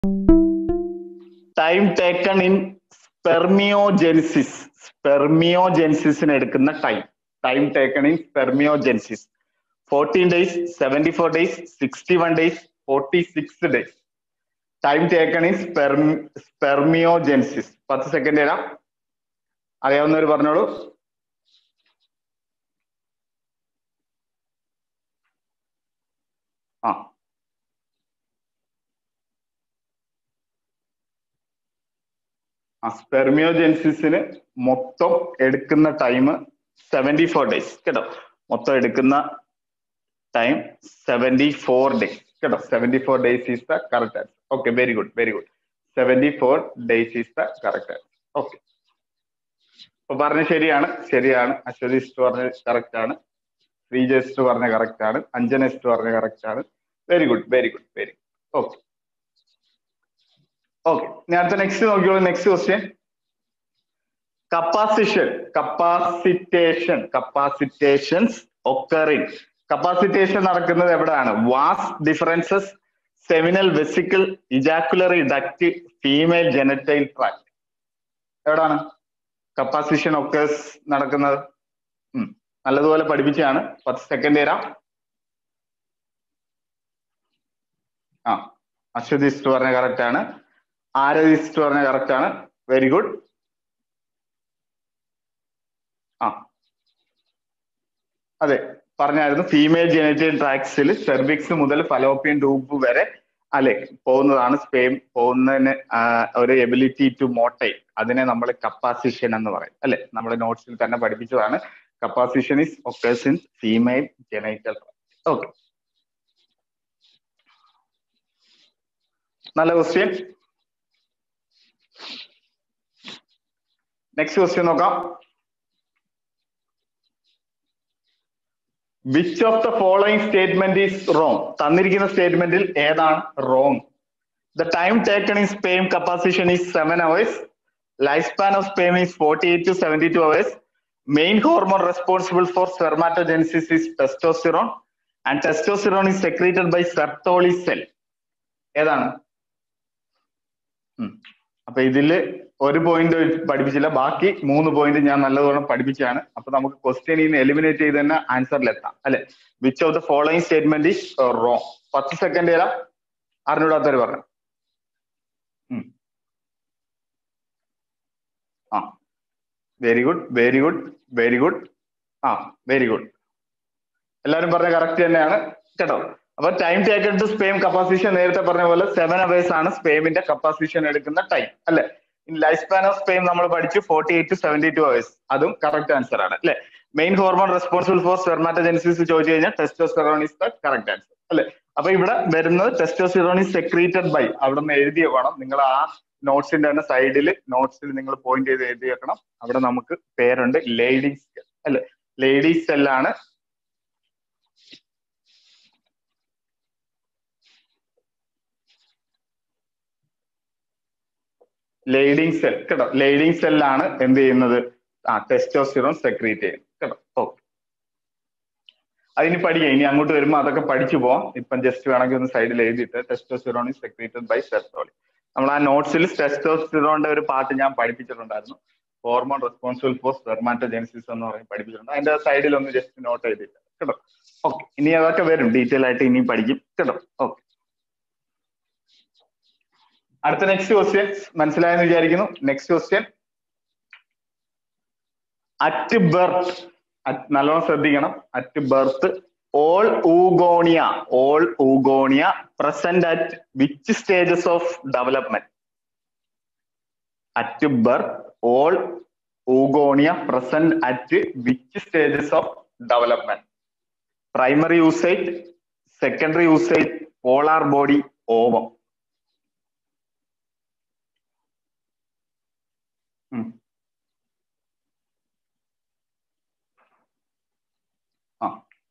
Time taken in spermiogenesis സ്പെർമിയോജെനിസിസിന് എടുക്കുന്ന time time taken in spermiogenesis fourteen days seventy four days sixty one days forty six days time taken in spermiogenesis പത്ത് second തരാം അറിയാവുന്നവർ പറഞ്ഞോളൂ ആ ആ സ്പെർമിയോജെൻസിസിന് മൊത്തം എടുക്കുന്ന ടൈം സെവന്റി ഫോർ ഡേയ്സ് കേട്ടോ മൊത്തം എടുക്കുന്ന ടൈം സെവന്റി ഫോർ ഡേയ്സ് കേട്ടോ seventy four days is the correct answer okay very good very good seventy four days is the correct answer okay അപ്പൊ പറഞ്ഞ ശരിയാണ് ശരിയാണ് അശ്വതി ഇസ്റ്റ് പറഞ്ഞ കറക്റ്റ് ആണ് ശ്രീജ ഇസ്റ്റ് പറഞ്ഞ കറക്റ്റ് ആണ് അഞ്ജന ഇസ്റ്റ് പറഞ്ഞ കറക്റ്റ് ആണ് very good very good very okay okay ഞാൻ അടുത്ത നെക്സ്റ്റ് നോക്കിയോളൂ next question capacitation capacitation capacitations occurring capacitation നടക്കുന്നത് എവിടെയാണ് vas deferens seminal vesicle ejaculatory duct female genital tract എവിടാണ് കപ്പാസിഷൻ ഒക്കേഴ്സ് നടക്കുന്നത് ഉം. നല്ലതുപോലെ പഠിപ്പിച്ചാണ് പത്ത് സെക്കൻഡ് തരാം ആ അശ്വതി ഇസ്റ്റ് പറഞ്ഞ കറക്റ്റ് ആണ് ആരതി ഇസ്റ്റ് പറഞ്ഞ കറക്റ്റ് ആണ് വെരി ഗുഡ് ആ അതെ പറഞ്ഞായിരുന്നു ഫീമെയിൽ ജെനറ്റൽ ട്രാക്സിൽ സെർവിക്സ് മുതൽ ഫലോപ്പിയൻ ട്യൂബ് വരെ അല്ലെ പോകുന്നതാണ് സ്പെയിം പോകുന്നതിന് ആ, ഒരു എബിലിറ്റി ടു മോട്ടൈൽ അതിനെ നമ്മൾ കപ്പാസിഷൻ എന്ന് പറയും അല്ലെ നമ്മുടെ നോട്ട്സിൽ തന്നെ പഠിപ്പിച്ചതാണ് capacitation is occurs in female genital okay നല്ല ക്വസ്റ്റ്യൻ നെക്സ്റ്റ് ക്വസ്റ്റ്യൻ നോക്കാം which of the following statement is wrong തന്നിരിക്കുന്ന സ്റ്റേറ്റ്മെന്റിൽ ഏതാണ് wrong the time taken in sperm capacitation is seven hours life span of sperm is forty eight to seventy two hours main hormone responsible for spermatogenesis is testosterone and testosterone is secreted by Sertoli cell ഏതാണ് ഉം. അപ്പൊ ഇതില് ഒരു point പഠിപ്പിച്ചില്ല ബാക്കി മൂന്ന് point ഞാൻ നല്ലതോണം പഠിപ്പിച്ചാണ് അപ്പൊ നമുക്ക് ക്വസ്റ്റ്യനിൽ നിന്ന് എലിമിനേറ്റ് ചെയ്ത് തന്നെ ആൻസറിലെത്താം അല്ലെ which of the following statement is wrong പത്ത് സെക്കൻഡ് തരാം അറിഞ്ഞൂടാത്തവർ പറഞ്ഞു ഉം. ആ very good very good very good ആ വെരി ഗുഡ് എല്ലാവരും പറഞ്ഞ കറക്റ്റ് തന്നെയാണ് കേട്ടോ അപ്പൊ time taken to sperm capacitation നേരത്തെ പറഞ്ഞ പോലെ സെവൻ അവേഴ്സ് ആണ് സ്പെയിമിന്റെ കപ്പാസിഷൻ എടുക്കുന്ന ടൈം അല്ലെ in life span of sperm നമ്മൾ പഠിച്ചു forty eight to seventy two hours അതും കറക്റ്റ് ആൻസർ ആണ് അല്ലെ main hormone responsible for spermatogenesis ചോദിച്ചു കഴിഞ്ഞാൽ testosterone is the correct answer അല്ലെ അപ്പൊ ഇവിടെ വരുന്നത് ടെസ്റ്റോസ്റ്റെറോൺ ഇസ് സെക്രീറ്റഡ് ബൈ അവിടെ നിന്ന് എഴുതി വെക്കണം നിങ്ങൾ ആ നോട്ട്സിന്റെ തന്നെ സൈഡിൽ നോട്ട്സിൽ നിങ്ങൾ പോയിന്റ് ചെയ്ത് എഴുതി വെക്കണം അവിടെ നമുക്ക് പേരുണ്ട് ലേഡീസ് അല്ലെ ലേഡീസ് സെല്ലാണ് ലേഡിങ് സെൽ കേട്ടോ ലേഡിങ് സെല്ലാണ് എന്ത് ചെയ്യുന്നത് ആ ടെസ്റ്റോസ്റ്റിറോൺ സെക്രീറ്റ് ചെയ്യും കേട്ടോ ഓക്കെ അതിന് പഠിക്കാം ഇനി അങ്ങോട്ട് വരുമ്പോൾ അതൊക്കെ പഠിച്ചു പോവാം ഇപ്പം ജസ്റ്റ് വേണമെങ്കിൽ ഒന്ന് സൈഡിൽ എഴുതിയിട്ട് testosterone is secreted by Sertoli നമ്മൾ ആ നോട്ട്സിൽ ടെസ്റ്റോസ്റ്റിറോണിന്റെ ഒരു പാട്ട് ഞാൻ പഠിപ്പിച്ചിട്ടുണ്ടായിരുന്നു ഹോർമോൺ റെസ്പോൺസിബിൾ ഫോർ സ്പെർമാറ്റോജെനിസിസ് എന്ന് പറഞ്ഞ് പഠിപ്പിച്ചിട്ടുണ്ട് അതിന്റെ സൈഡിൽ ഒന്ന് ജസ്റ്റ് നോട്ട് ചെയ്തിട്ട് കേട്ടോ ഓക്കെ ഇനി അതൊക്കെ വരും ഡീറ്റെയിൽ ആയിട്ട് ഇനി പഠിക്കും കേട്ടോ ഓക്കെ അടുത്ത നെക്സ്റ്റ് ക്വസ്റ്റ്യൻ മനസ്സിലായെന്ന് വിചാരിക്കുന്നു നെക്സ്റ്റ് ക്വസ്റ്റ്യൻ അറ്റ് ബർത്ത് നല്ലോണം ശ്രദ്ധിക്കണം at birth all oogonia all oogonia present at which stages of development at birth all oogonia present at which stages of development primary oocyte secondary oocyte polar body ovum ഉം. ആ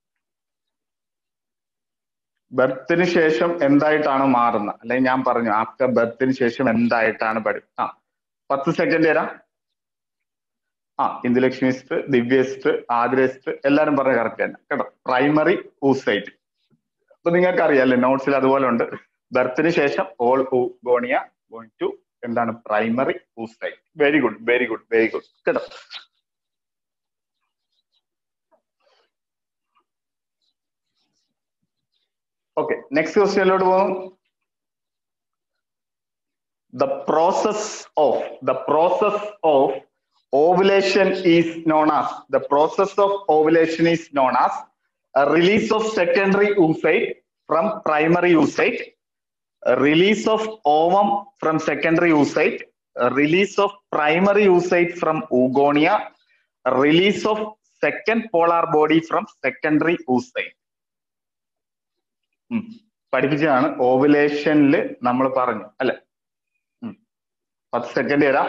ബർത്തിന് ശേഷം എന്തായിട്ടാണ് മാറുന്നത് അല്ലെങ്കിൽ ഞാൻ പറഞ്ഞു after ബർത്തിന് ശേഷം എന്തായിട്ടാണ് പഠി ആ പത്ത് സെക്കൻഡ് തരാം ആ ഇന്ദുലക്ഷ്മിസ്റ്റ് ദിവ്യസ്റ്റ് ആതിരസ്റ്റ് എല്ലാരും പറഞ്ഞ കറക്റ്റ് തന്നെ കേട്ടോ പ്രൈമറി ഊസൈറ്റ് അപ്പൊ നിങ്ങൾക്ക് അറിയാം അല്ലെ നോട്ട്സിൽ അതുപോലെ ഉണ്ട് ബർത്തിന് ശേഷം ഓൾ ഊഗോണിയ ഗോയിങ് ടു എന്താണ് primary oocyte very good very good very good കേട്ടോ ഓക്കെ നെക്സ്റ്റ് ക്വസ്റ്റ്യനിലോട്ട് പോകും the process of the process of ovulation is known as the process of ovulation is known as a release of secondary oocyte from primary oocyte a release of ovum from secondary oocyte a release of primary oocyte from oogonia a release of second polar body from secondary oocyte ഉം. പഠിപ്പിച്ചതാണ് ഓവുലേഷനിൽ നമ്മൾ പറഞ്ഞു അല്ലെ പത്ത് second തരാം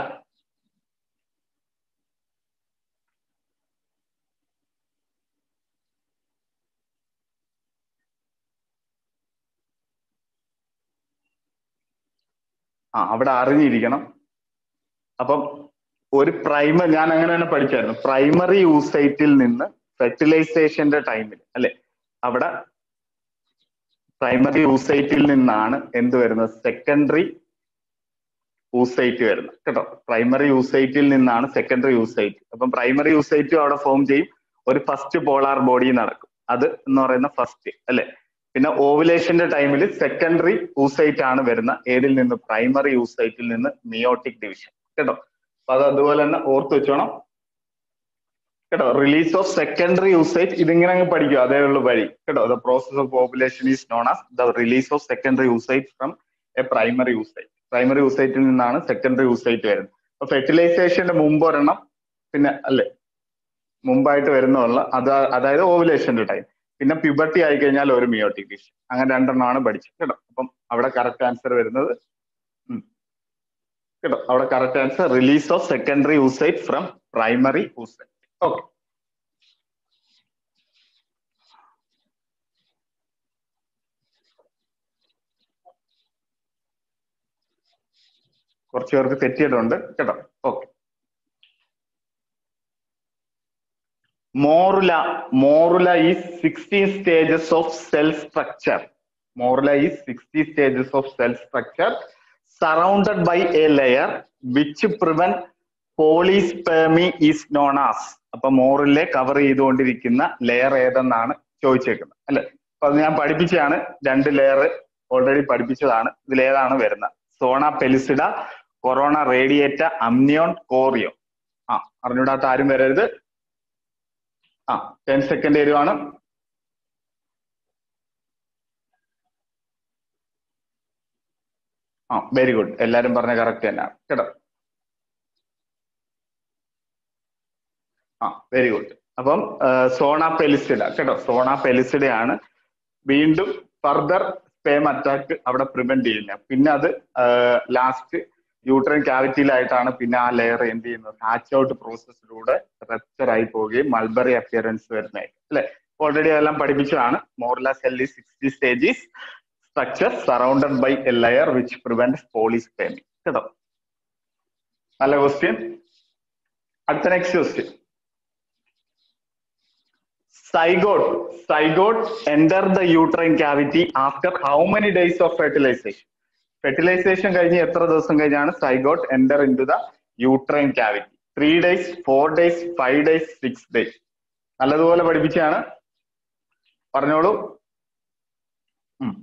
ആ അവിടെ അറിഞ്ഞിരിക്കണം അപ്പം ഒരു പ്രൈമർ ഞാൻ അങ്ങനെ തന്നെ പഠിച്ചായിരുന്നു പ്രൈമറി യൂസൈറ്റിൽ നിന്ന് ഫെർട്ടിലൈസേഷന്റെ ടൈമിൽ അല്ലെ അവിടെ പ്രൈമറി യൂസൈറ്റിൽ നിന്നാണ് എന്ത് വരുന്നത് സെക്കൻഡറി യൂസൈറ്റ് വരുന്നത് കേട്ടോ പ്രൈമറി യൂസൈറ്റിൽ നിന്നാണ് സെക്കൻഡറി യൂസൈറ്റ് അപ്പം പ്രൈമറി യൂസൈറ്റും അവിടെ ഫോം ചെയ്യും ഒരു ഫസ്റ്റ് പോളാർ ബോഡി നടക്കും അത് എന്ന് പറയുന്ന ഫസ്റ്റ് അല്ലെ പിന്നെ ഓവുലേഷന്റെ ടൈമിൽ സെക്കൻഡറി യൂസൈറ്റ് ആണ് വരുന്ന ഏതിൽ നിന്ന് പ്രൈമറി യൂസൈറ്റിൽ നിന്ന് മിയോട്ടിക് ഡിവിഷൻ കേട്ടോ അപ്പൊ അത് അതുപോലെ തന്നെ ഓർത്ത് വെച്ചോണം കേട്ടോ റിലീസ് ഓഫ് സെക്കൻഡറി യൂസേജ് ഇതിങ്ങനെ അങ്ങ് പഠിക്കുക അതേ ഉള്ളൂ വഴി കേട്ടോ the process of ovulation is known as the release of secondary oocyte from a primary oocyte primary യൂസൈറ്റിൽ നിന്നാണ് സെക്കൻഡറി യൂസൈറ്റ് വരുന്നത് അപ്പൊ ഫെർട്ടിലൈസേഷന്റെ മുമ്പ് ഒരെണ്ണം പിന്നെ അല്ലെ മുമ്പായിട്ട് വരുന്നുള്ള അത് അതായത് ഓവുലേഷന്റെ ടൈം പിന്നെ പ്യൂബർട്ടി ആയി കഴിഞ്ഞാൽ ഒരു മിയോട്ടിക് ഡിഷൻ അങ്ങനെ രണ്ടെണ്ണമാണ് പഠിച്ചത് കേട്ടോ അപ്പം അവിടെ കറക്റ്റ് ആൻസർ വരുന്നത് ഉം. കേട്ടോ അവിടെ correct answer release of secondary oocyte from primary oocyte okay കുറച്ച് പേർക്ക് തെറ്റിയിട്ടുണ്ട് കേട്ടോ okay morula morula is sixteen stages of cell structure morula is sixteen stages of cell structure surrounded by a layer which prevent polyspermy is known as അപ്പൊ മോറിലെ cover ചെയ്തുകൊണ്ടിരിക്കുന്ന layer ഏതെന്നാണ് ചോദിച്ചേക്കുന്നത് അല്ലെ അപ്പൊ അത് ഞാൻ പഠിപ്പിച്ചതാണ് രണ്ട് ലെയർ ഓൾറെഡി പഠിപ്പിച്ചതാണ് ഇതിലേതാണ് വരുന്നത് zona pellucida corona radiata amnion കോറിയോ ആ അറിഞ്ഞൂടാത്ത ആരും വരരുത് ആ ടെൻ സെക്കൻഡ് തരുവാണ് ആ വെരി ഗുഡ് എല്ലാരും പറഞ്ഞ കറക്റ്റ് തന്നെയാണ് കേട്ടോ ആ വെരി ഗുഡ് അപ്പം സോണ പെലിസിഡ കേട്ടോ സോണ പെലിസിഡയാണ് വീണ്ടും ഫർദർ സ്പേം അറ്റാക്ക് അവിടെ പ്രിവെന്റ് ചെയ്യുന്നത് പിന്നെ അത് ലാസ്റ്റ് യൂട്രൻ ക്യാവിറ്റിയിലായിട്ടാണ് പിന്നെ ആ ലെയർ എന്ത് ചെയ്യുന്നത് ഹാച്ച് ഔട്ട് പ്രോസസ്സിലൂടെ റെപ്ചർ ആയി പോവുകയും മൾബറി അപ്പിയറൻസ് വരുന്നതായിട്ട് അല്ലെ ഓൾറെഡി അതെല്ലാം പഠിപ്പിച്ചതാണ് morula cell sixteen stages structure surrounded by a layer which prevent polyspermy കേട്ടോ നല്ല ക്വസ്റ്റ്യൻ അടുത്ത next question zygote zygote enter the uterine cavity after how many days of fertilization fertilization കഴിഞ്ഞ് എത്ര ദിവസം കഴിഞ്ഞാണ് zygote enter into the uterine cavity three days four days five days six days നല്ലതുപോലെ പഠിപ്പിച്ചാണ് പറഞ്ഞോളൂ ഉം.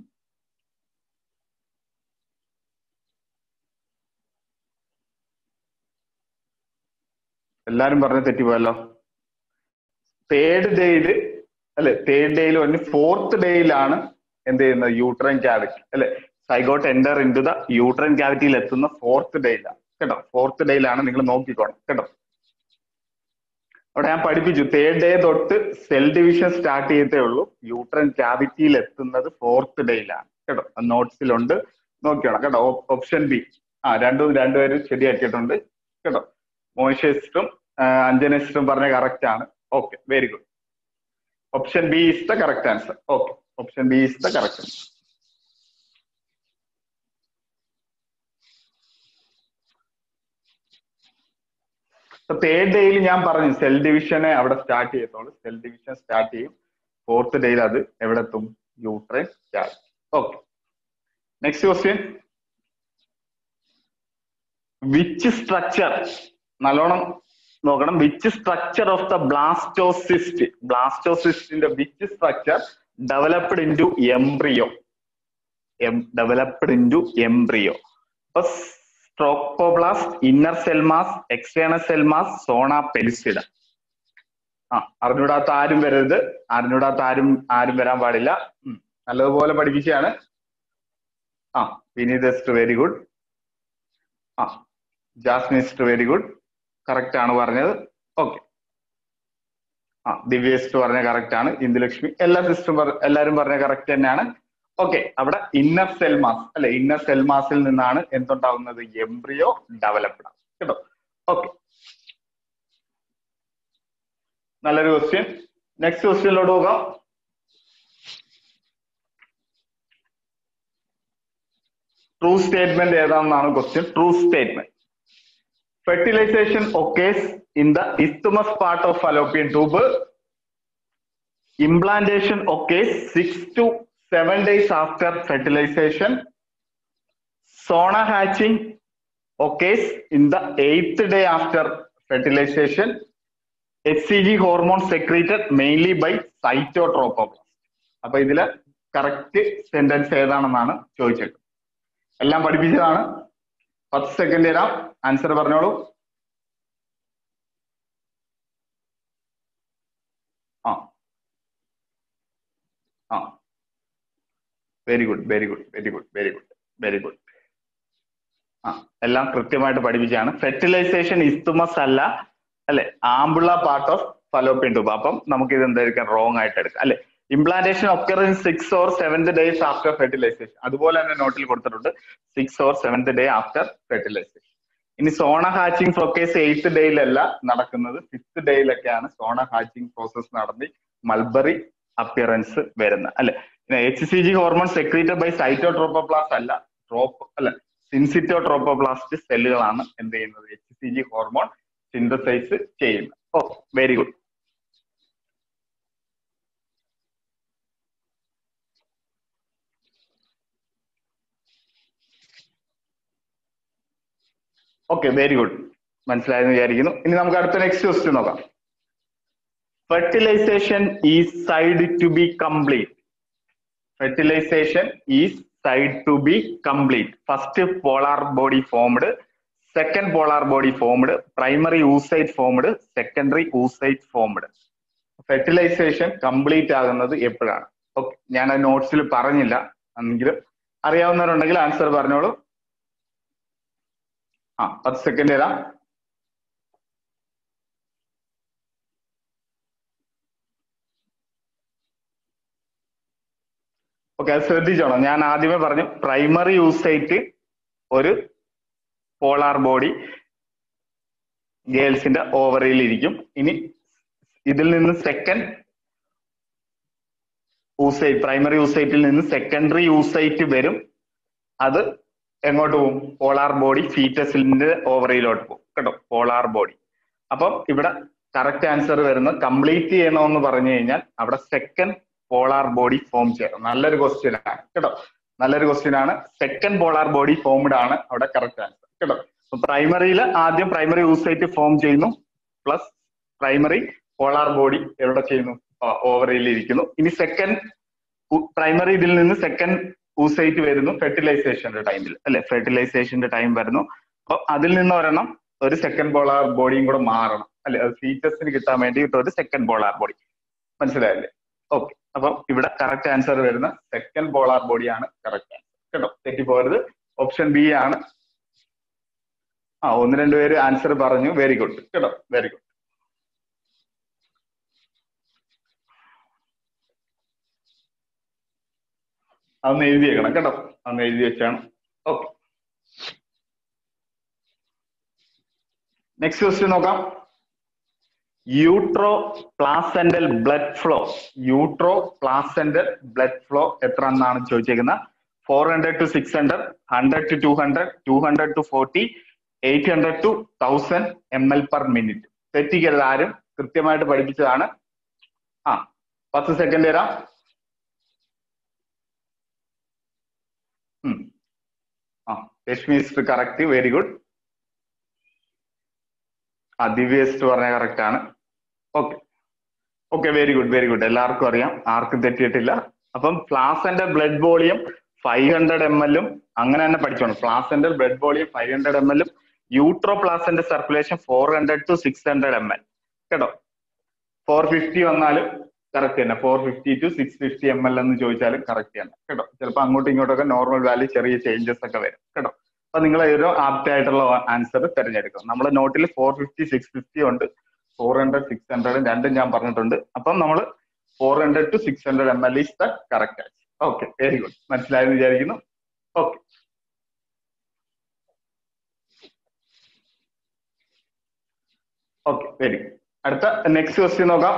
എല്ലാരും പറഞ്ഞ് തെറ്റിപ്പോയല്ലോ തേർഡ് ഡേയില് അല്ലെ തേർഡ് ഡേയിൽ വന്ന് ഫോർത്ത് ഡേയിലാണ് എന്ത് ചെയ്യുന്നത് യൂട്രൈൻ ക്യാവിറ്റി അല്ലെ zygote enter into the uterine ക്യാവിറ്റിയിൽ എത്തുന്ന ഫോർത്ത് ഡേയിലാണ് കേട്ടോ ഫോർത്ത് ഡേയിലാണ് നിങ്ങൾ നോക്കിക്കോണം കേട്ടോ അവിടെ ഞാൻ പഠിപ്പിച്ചു തേർഡ് ഡേ തൊട്ട് സെൽ ഡിവിഷൻ സ്റ്റാർട്ട് ചെയ്തേ ഉള്ളൂ യൂട്രൈൻ ക്യാവിറ്റിയിൽ എത്തുന്നത് ഫോർത്ത് ഡേയിലാണ് കേട്ടോ നോട്ട്സിലുണ്ട് നോക്കിയോണം കേട്ടോ ഓപ്ഷൻ ബി ആ രണ്ടും രണ്ടുപേരും ശരിയാക്കിയിട്ടുണ്ട് കേട്ടോ മോയിഷേസ്റ്റും അഞ്ജനേസ്റ്റും പറഞ്ഞ കറക്റ്റ് ആണ് okay very good option B is the correct answer okay option B is the correct answer third ഡേയിൽ ഞാൻ പറഞ്ഞു സെൽ ഡിവിഷനെ അവിടെ സ്റ്റാർട്ട് ചെയ്യത്തുള്ളൂ സെൽ ഡിവിഷൻ സ്റ്റാർട്ട് ചെയ്യും ഫോർത്ത് ഡേയിൽ അത് എവിടെ എത്തും uterine cavity okay next question which structure നല്ലോണം നോക്കണം which structure of the blastocyst ബ്ലാസ്റ്റോസിസ്റ്റിന്റെ which structure developed into embryo developed into embryo അപ്പൊ trophoblast inner cell mass external cell mass സോണ പെലിസിഡ ആ അറിഞ്ഞൂടാത്ത ആരും വരരുത് അറിഞ്ഞൂടാത്ത ആരും ആരും വരാൻ പാടില്ല ഉം. നല്ലതുപോലെ പഠിപ്പിക്കുകയാണ് ആ വിനീത് വെരി ഗുഡ് ആ ജാസ്മിസ്റ്റ് വെരി ഗുഡ് കറക്റ്റ് ആണ് പറഞ്ഞത് ഓക്കെ ആ ദിവ്യസ്റ്റ് പറഞ്ഞ കറക്റ്റ് ആണ് ഇന്ദുലക്ഷ്മി എല്ലാ സിസ്റ്റം എല്ലാരും പറഞ്ഞ കറക്റ്റ് തന്നെയാണ് ഓക്കെ അവിടെ ഇന്നർ സെൽമാസ് അല്ലെ ഇന്നർ സെൽമാസിൽ നിന്നാണ് എന്തുണ്ടാവുന്നത് എംബ്രിയോ ഡെവലപ്ഡ് ആണ് കേട്ടോ ഓക്കെ നല്ലൊരു ക്വസ്റ്റ്യൻ നെക്സ്റ്റ് ക്വസ്റ്റ്യനിലോട്ട് പോകാം ട്രൂ സ്റ്റേറ്റ്മെന്റ് ഏതാണെന്നാണ് question true statement fertilisation occurs in the isthmus part of fallopian tube implantation occurs 6 to 7 days after fertilization sona hatching occurs in the 8th day after fertilization HCG hormone secreted mainly by cytotrophoblast അപ്പൊ ഇതില് correct sentence ഏതാണെന്നാണ് ചോദിച്ചത് എല്ലാം പഠിപ്പിച്ചതാണ് പത്ത് second തരാം answer പറഞ്ഞോളൂ ആ ആ very good very good very good very good very good ആ എല്ലാം കൃത്യമായിട്ട് പഠിപ്പിച്ചാണ് ഫെർട്ടിലൈസേഷൻ ഇസ്തുമസ് അല്ല അല്ലെ ampulla part of fallopian tube അപ്പം നമുക്ക് ഇത് എന്തായിരിക്കും റോങ് ആയിട്ട് എടുക്കാം അല്ലെ implantation occur in six or seventh days after fertilisation അതുപോലെ തന്നെ നോട്ടിൽ കൊടുത്തിട്ടുണ്ട് six or seventh day after fertilisation ഇനി സോണ ഹാച്ചിങ് പ്രൊക്കേസ് എയ്ത്ത് ഡേയിലല്ല നടക്കുന്നത് ഫിഫ്ത് ഡേയിലൊക്കെയാണ് സോണ ഹാച്ചിങ് പ്രോസസ് നടന്ന് മൾബറി അപ്പിയറൻസ് വരുന്നത് അല്ലെ പിന്നെ H C G hormone secreted by cytotrophoblast അല്ല ട്രോപ്പ് അല്ല സിൻസിറ്റോട്രോപ്പോപ്ലാസ്റ്റ് സെല്ലുകളാണ് എന്ത് ചെയ്യുന്നത് H C G hormone synthesise ചെയ്യുന്നത് oh very good okay very good മനസ്സിലായെന്ന് വിചാരിക്കുന്നു ഇനി നമുക്ക് അടുത്ത നെക്സ്റ്റ് ക്വസ്റ്റ്യൻ നോക്കാം fertilisation is said to be complete fertilisation is said to be complete first polar body formed second polar body formed primary oocyte formed secondary oocyte formed fertilisation complete ആകുന്നത് എപ്പോഴാണ് okay ഞാൻ ആ നോട്ട്സിൽ പറഞ്ഞില്ല എങ്കിലും അറിയാവുന്നവരുണ്ടെങ്കിൽ answer പറഞ്ഞോളൂ ആ പത്ത് സെക്കൻഡ് തരാം ഓക്കെ അത് ശ്രദ്ധിച്ചോണം ഞാൻ ആദ്യമേ പറഞ്ഞു പ്രൈമറി യൂസൈറ്റ് ഒരു പോളാർ ബോഡി ഗേൾസിന്റെ ഓവറിയിൽ ഇരിക്കും ഇനി ഇതിൽ നിന്ന് സെക്കൻഡ് യൂസൈറ്റ് പ്രൈമറി യൂസൈറ്റിൽ നിന്ന് സെക്കൻഡറി യൂസൈറ്റ് വരും അത് എങ്ങോട്ട് പോകും പോളാർ ബോഡി ഫീറ്റസിന്റെ ഓവറിയിലോട്ട് പോകും കേട്ടോ പോളാർ ബോഡി അപ്പം ഇവിടെ കറക്റ്റ് ആൻസർ വരുന്നത് കംപ്ലീറ്റ് ചെയ്യണമെന്ന് പറഞ്ഞു കഴിഞ്ഞാൽ അവിടെ സെക്കൻഡ് പോളാർ ബോഡി ഫോം ചെയ്യണം നല്ലൊരു ക്വസ്റ്റ്യൻ ആണ് കേട്ടോ നല്ലൊരു ക്വസ്റ്റ്യൻ ആണ് സെക്കൻഡ് പോളാർ ബോഡി ഫോംഡ് ആണ് അവിടെ കറക്റ്റ് ആൻസർ കേട്ടോ പ്രൈമറിയിൽ ആദ്യം പ്രൈമറി യൂസൈറ്റ് ഫോം ചെയ്യുന്നു പ്ലസ് പ്രൈമറി പോളാർ ബോഡി എവിടെ ചെയ്യുന്നു ഓവറിയിൽ ഇരിക്കുന്നു ഇനി സെക്കൻഡ് പ്രൈമറി ഇതിൽ നിന്ന് സെക്കൻഡ് ഊസൈറ്റ് വരുന്നു ഫെർട്ടിലൈസേഷന്റെ ടൈമിൽ അല്ലെ ഫെർട്ടിലൈസേഷന്റെ ടൈം വരുന്നു അപ്പൊ അതിൽ നിന്ന് ഒരെണ്ണം ഒരു സെക്കൻഡ് പോളാർ ബോഡിയും കൂടെ മാറണം അല്ലെ അത് ഫീച്ചേഴ്സിന് കിട്ടാൻ വേണ്ടിയിട്ട് ഒരു സെക്കൻഡ് പോളാർ ബോഡി മനസ്സിലായല്ലേ ഓക്കെ അപ്പം ഇവിടെ കറക്റ്റ് ആൻസർ വരുന്ന സെക്കൻഡ് പോളാർ ബോഡിയാണ് കറക്റ്റ് ആൻസർ കേട്ടോ തെറ്റിപ്പോരുത് ഓപ്ഷൻ ബി ആണ് ആ ഒന്ന് രണ്ട് പേര് ആൻസർ പറഞ്ഞു വെരി ഗുഡ് കേട്ടോ വെരി ഗുഡ് അതൊന്ന് എഴുതി വെക്കണം കേട്ടോ അന്ന് എഴുതി വെച്ചാണ് ഓക്കെ നെക്സ്റ്റ് ക്വസ്റ്റ്യൻ നോക്കാം utero placental blood flow utero placental blood flow എത്ര എന്നാണ് ചോദിച്ചേക്കുന്നത് four hundred to six hundred hundred to two hundred two hundred to forty eight hundred to thousand M L per minute തെറ്റിക്കരുത് ആരും കൃത്യമായിട്ട് പഠിപ്പിച്ചതാണ് ആ പത്ത് സെക്കൻഡ് തരാം ഉം രശ്മി ഇസ്റ്റ് കറക്റ്റ് വെരി ഗുഡ് ആ ദിവ്യ ഇസ്റ്റ് പറഞ്ഞ കറക്റ്റ് ആണ് okay okay very good very good എല്ലാവർക്കും അറിയാം ആർക്കും തെറ്റിയിട്ടില്ല അപ്പം placental blood volume five hundred M എല്ലും അങ്ങനെ തന്നെ പഠിച്ചോണം placental blood volume five hundred M എല്ലും utero placental circulation four hundred to six hundred M L കേട്ടോ ഫോർ ഫിഫ്റ്റി വന്നാലും കറക്റ്റ് തന്നെ four fifty to six fifty M L എന്ന് ചോദിച്ചാലും കറക്റ്റ് തന്നെ കേട്ടോ ചിലപ്പോൾ അങ്ങോട്ടും ഇങ്ങോട്ടൊക്കെ നോർമൽ വാല്യൂ ചെറിയ ചേഞ്ചസ് ഒക്കെ വരും കേട്ടോ അപ്പൊ നിങ്ങൾ ഒരു ആപ്റ്റ് ആയിട്ടുള്ള ആൻസർ തിരഞ്ഞെടുക്കും നമ്മുടെ നോട്ടിൽ ഫോർ ഫിഫ്റ്റി സിക്സ് ഫിഫ്റ്റി ഉണ്ട് ഫോർ ഹൺഡ്രഡ് സിക്സ് ഹൺഡ്രഡ് രണ്ടും ഞാൻ പറഞ്ഞിട്ടുണ്ട് അപ്പം നമ്മൾ four hundred to six hundred M L is the correct answer okay very good മനസ്സിലായെന്ന് വിചാരിക്കുന്നു ഓക്കെ ഓക്കെ വെരി ഗുഡ് അടുത്ത നെക്സ്റ്റ് ക്വസ്റ്റ്യൻ നോക്കാം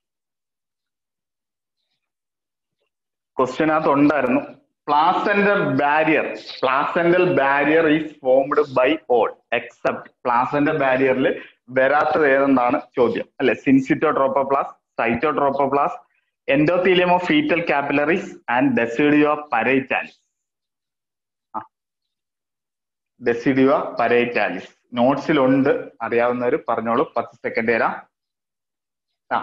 ക്വസ്റ്റ്യനകത്ത് ഉണ്ടായിരുന്നു placental barrier placental barrier is formed by all except placental ബാരിയറിൽ വരാത്തത് ഏതെന്നാണ് ചോദ്യം അല്ലെ syncytiotrophoblast cytotrophoblast endothelium of fetal capillaries and decidua parietalis decidua പരൈറ്റാലിസ് നോട്ട്സിലുണ്ട് അറിയാവുന്നവർ പറഞ്ഞോളൂ പത്ത് സെക്കൻഡ് തരാം ആ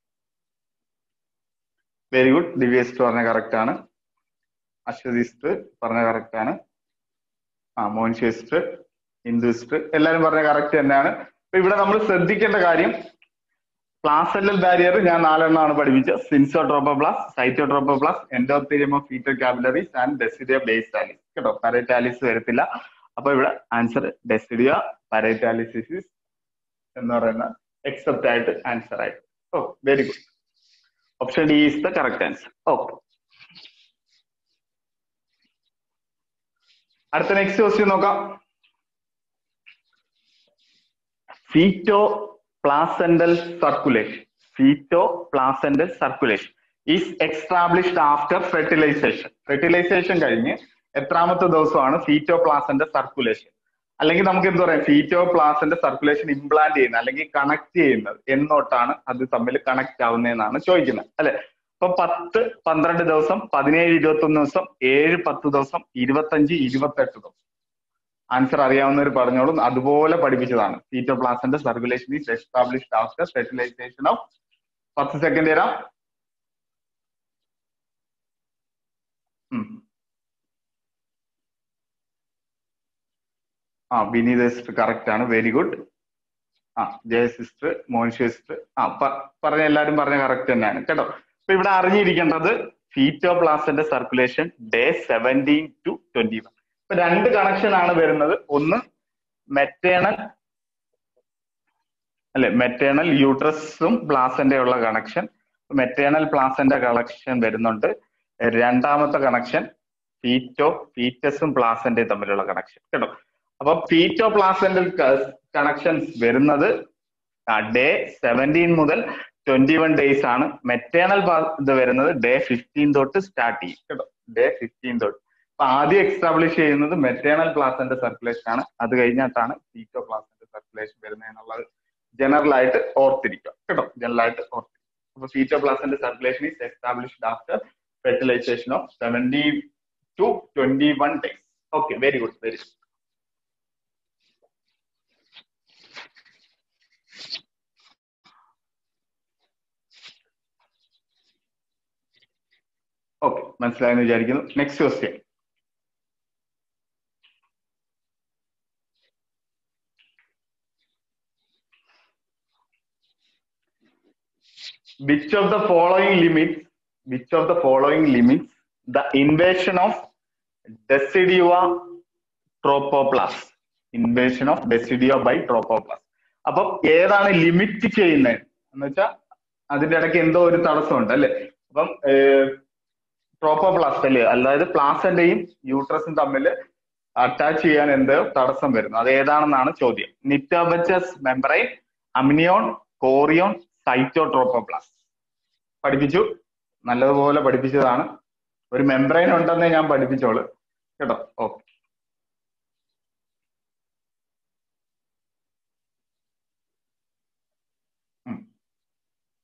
വെരി ഗുഡ് ദിവ്യസ്റ്റ് പറഞ്ഞ കറക്റ്റ് ആണ് അശ്വതിസ്റ്റ് പറഞ്ഞ കറക്റ്റ് ആണ് ആ മോൻഷിസ്റ്റ് ഹിന്ദുസ്റ്റ് എല്ലാരും പറഞ്ഞ കറക്റ്റ് തന്നെയാണ് അപ്പൊ ഇവിടെ നമ്മൾ ശ്രദ്ധിക്കേണ്ട കാര്യം പ്ലാസെല്ലൽ ബാരിയർ ഞാൻ നാലെണ്ണമാണ് പഠിപ്പിച്ചത് syncytiotrophoblast cytotrophoblast endothelium of fetal capillaries and decidua basalis കേട്ടോ പരൈറ്റാലിസ് വരത്തില്ല അപ്പൊ ഇവിടെ ആൻസർ ഡെസിഡിയ പരൈറ്റാലിസിസ് എന്ന് പറയുന്ന എക്സെപ്റ്റ് ആയിട്ട് ആൻസർ ആയിട്ട് oh very good option D is the correct answer okay അടുത്ത നെക്സ്റ്റ് ക്വസ്റ്റ്യൻ നോക്കാം feto placental circulation feto placental circulation is established after fertilisation fertilisation കഴിഞ്ഞ് എത്രാമത്തെ ദിവസമാണ് ഫീറ്റോ പ്ലാസന്റെ സർക്കുലേഷൻ അല്ലെങ്കിൽ നമുക്ക് എന്ത് പറയാം ഫീറ്റോ പ്ലാസന്റെ സർക്കുലേഷൻ ഇംപ്ലാന്റ് ചെയ്യുന്നത് അല്ലെങ്കിൽ കണക്ട് ചെയ്യുന്നത് എന്നോട്ടാണ് അത് തമ്മിൽ കണക്ട് ആവുന്നതെന്നാണ് ചോദിക്കുന്നത് അല്ലെ ഇപ്പൊ പത്ത് പന്ത്രണ്ട് ദിവസം പതിനേഴ് ഇരുപത്തി ഒന്ന് ദിവസം ഏഴ് പത്ത് ദിവസം ഇരുപത്തഞ്ച് ഇരുപത്തെട്ട് ദിവസം ആൻസർ അറിയാവുന്നവർ പറഞ്ഞോളും അതുപോലെ പഠിപ്പിച്ചതാണ് feto placental circulation is established after fertilisation of പത്ത് സെക്കൻഡ് തരാം ആ വിനീത് സിസ്റ്റർ കറക്റ്റ് ആണ് വെരി ഗുഡ് ആ ജയ സിസ്റ്റർ മോൻഷി സിസ്റ്റർ ആ പറഞ്ഞ എല്ലാരും പറഞ്ഞ കറക്റ്റ് തന്നെയാണ് കേട്ടോ അപ്പൊ ഇവിടെ അറിഞ്ഞിരിക്കേണ്ടത് feto placental circulation day seventeen to twenty one ഇപ്പൊ രണ്ട് കണക്ഷൻ ആണ് വരുന്നത് ഒന്ന് മെറ്റേണൽ അല്ലെ മെറ്റേണൽ യൂട്രസും പ്ലാസന്റെ ഉള്ള കണക്ഷൻ മെറ്റേണൽ പ്ലാസന്റെ കണക്ഷൻ വരുന്നുണ്ട് രണ്ടാമത്തെ കണക്ഷൻ ഫീറ്റോ ഫീറ്റസും പ്ലാസന്റെയും തമ്മിലുള്ള കണക്ഷൻ കേട്ടോ അപ്പൊ ഫീറ്റോ പ്ലാസന്റൽ കണക്ഷൻസ് വരുന്നത് ഡേ സെവൻറ്റീൻ മുതൽ ട്വന്റി വൺ ഡേയ്സ് ആണ് മെറ്റേണൽ ഇത് വരുന്നത് ഡേ ഫിഫ്റ്റീൻ തൊട്ട് സ്റ്റാർട്ട് ചെയ്യും കേട്ടോ ഡേ ഫിഫ്റ്റീൻ തൊട്ട് അപ്പൊ ആദ്യം എക്സ്റ്റാബ്ലിഷ് ചെയ്യുന്നത് മെറ്റേണൽ പ്ലാസന്റെ സർക്കുലേഷൻ ആണ് അത് കഴിഞ്ഞിട്ടാണ് ഫീറ്റോ പ്ലാസന്റെ സർക്കുലേഷൻ വരുന്നത് എന്നുള്ളത് ജനറൽ ആയിട്ട് ഓർത്തിരിക്കുക കേട്ടോ ജനറൽ ആയിട്ട് ഓർത്തിരിക്കുക അപ്പൊ feto placental circulation is established after fertilisation of seventy to twenty one days okay very good very good okay മനസ്സിലായെന്ന് വിചാരിക്കുന്നു next question which of the following limits which of the following limits the invasion of decidua tropoplasm invasion of decidia by tropoplasm അപ്പം ഏതാണ് limit ചെയ്യുന്നത് എന്ന് വെച്ചാൽ അതിന്റെ ഇടയ്ക്ക് എന്തോ ഒരു തടസ്സമുണ്ട് അല്ലെ അപ്പം ട്രോപ്പോപ്ലാസ്റ്റ് അല്ലേ അതായത് പ്ലാസന്റെയും യൂട്രസും തമ്മിൽ അറ്റാച്ച് ചെയ്യാൻ എന്തോ തടസ്സം വരുന്നു അത് ഏതാണെന്നാണ് ചോദ്യം നിറ്റോബച്ചസ് മെമ്പറൈൻ അമിനിയോൺ കോറിയോൺ സൈറ്റോട്രോപ്പോപ്ലാസ്റ്റ് പഠിപ്പിച്ചു നല്ലതുപോലെ പഠിപ്പിച്ചതാണ് ഒരു മെംബ്രെയിൻ ഉണ്ടെന്നേ ഞാൻ പഠിപ്പിച്ചോളൂ കേട്ടോ ഓക്കെ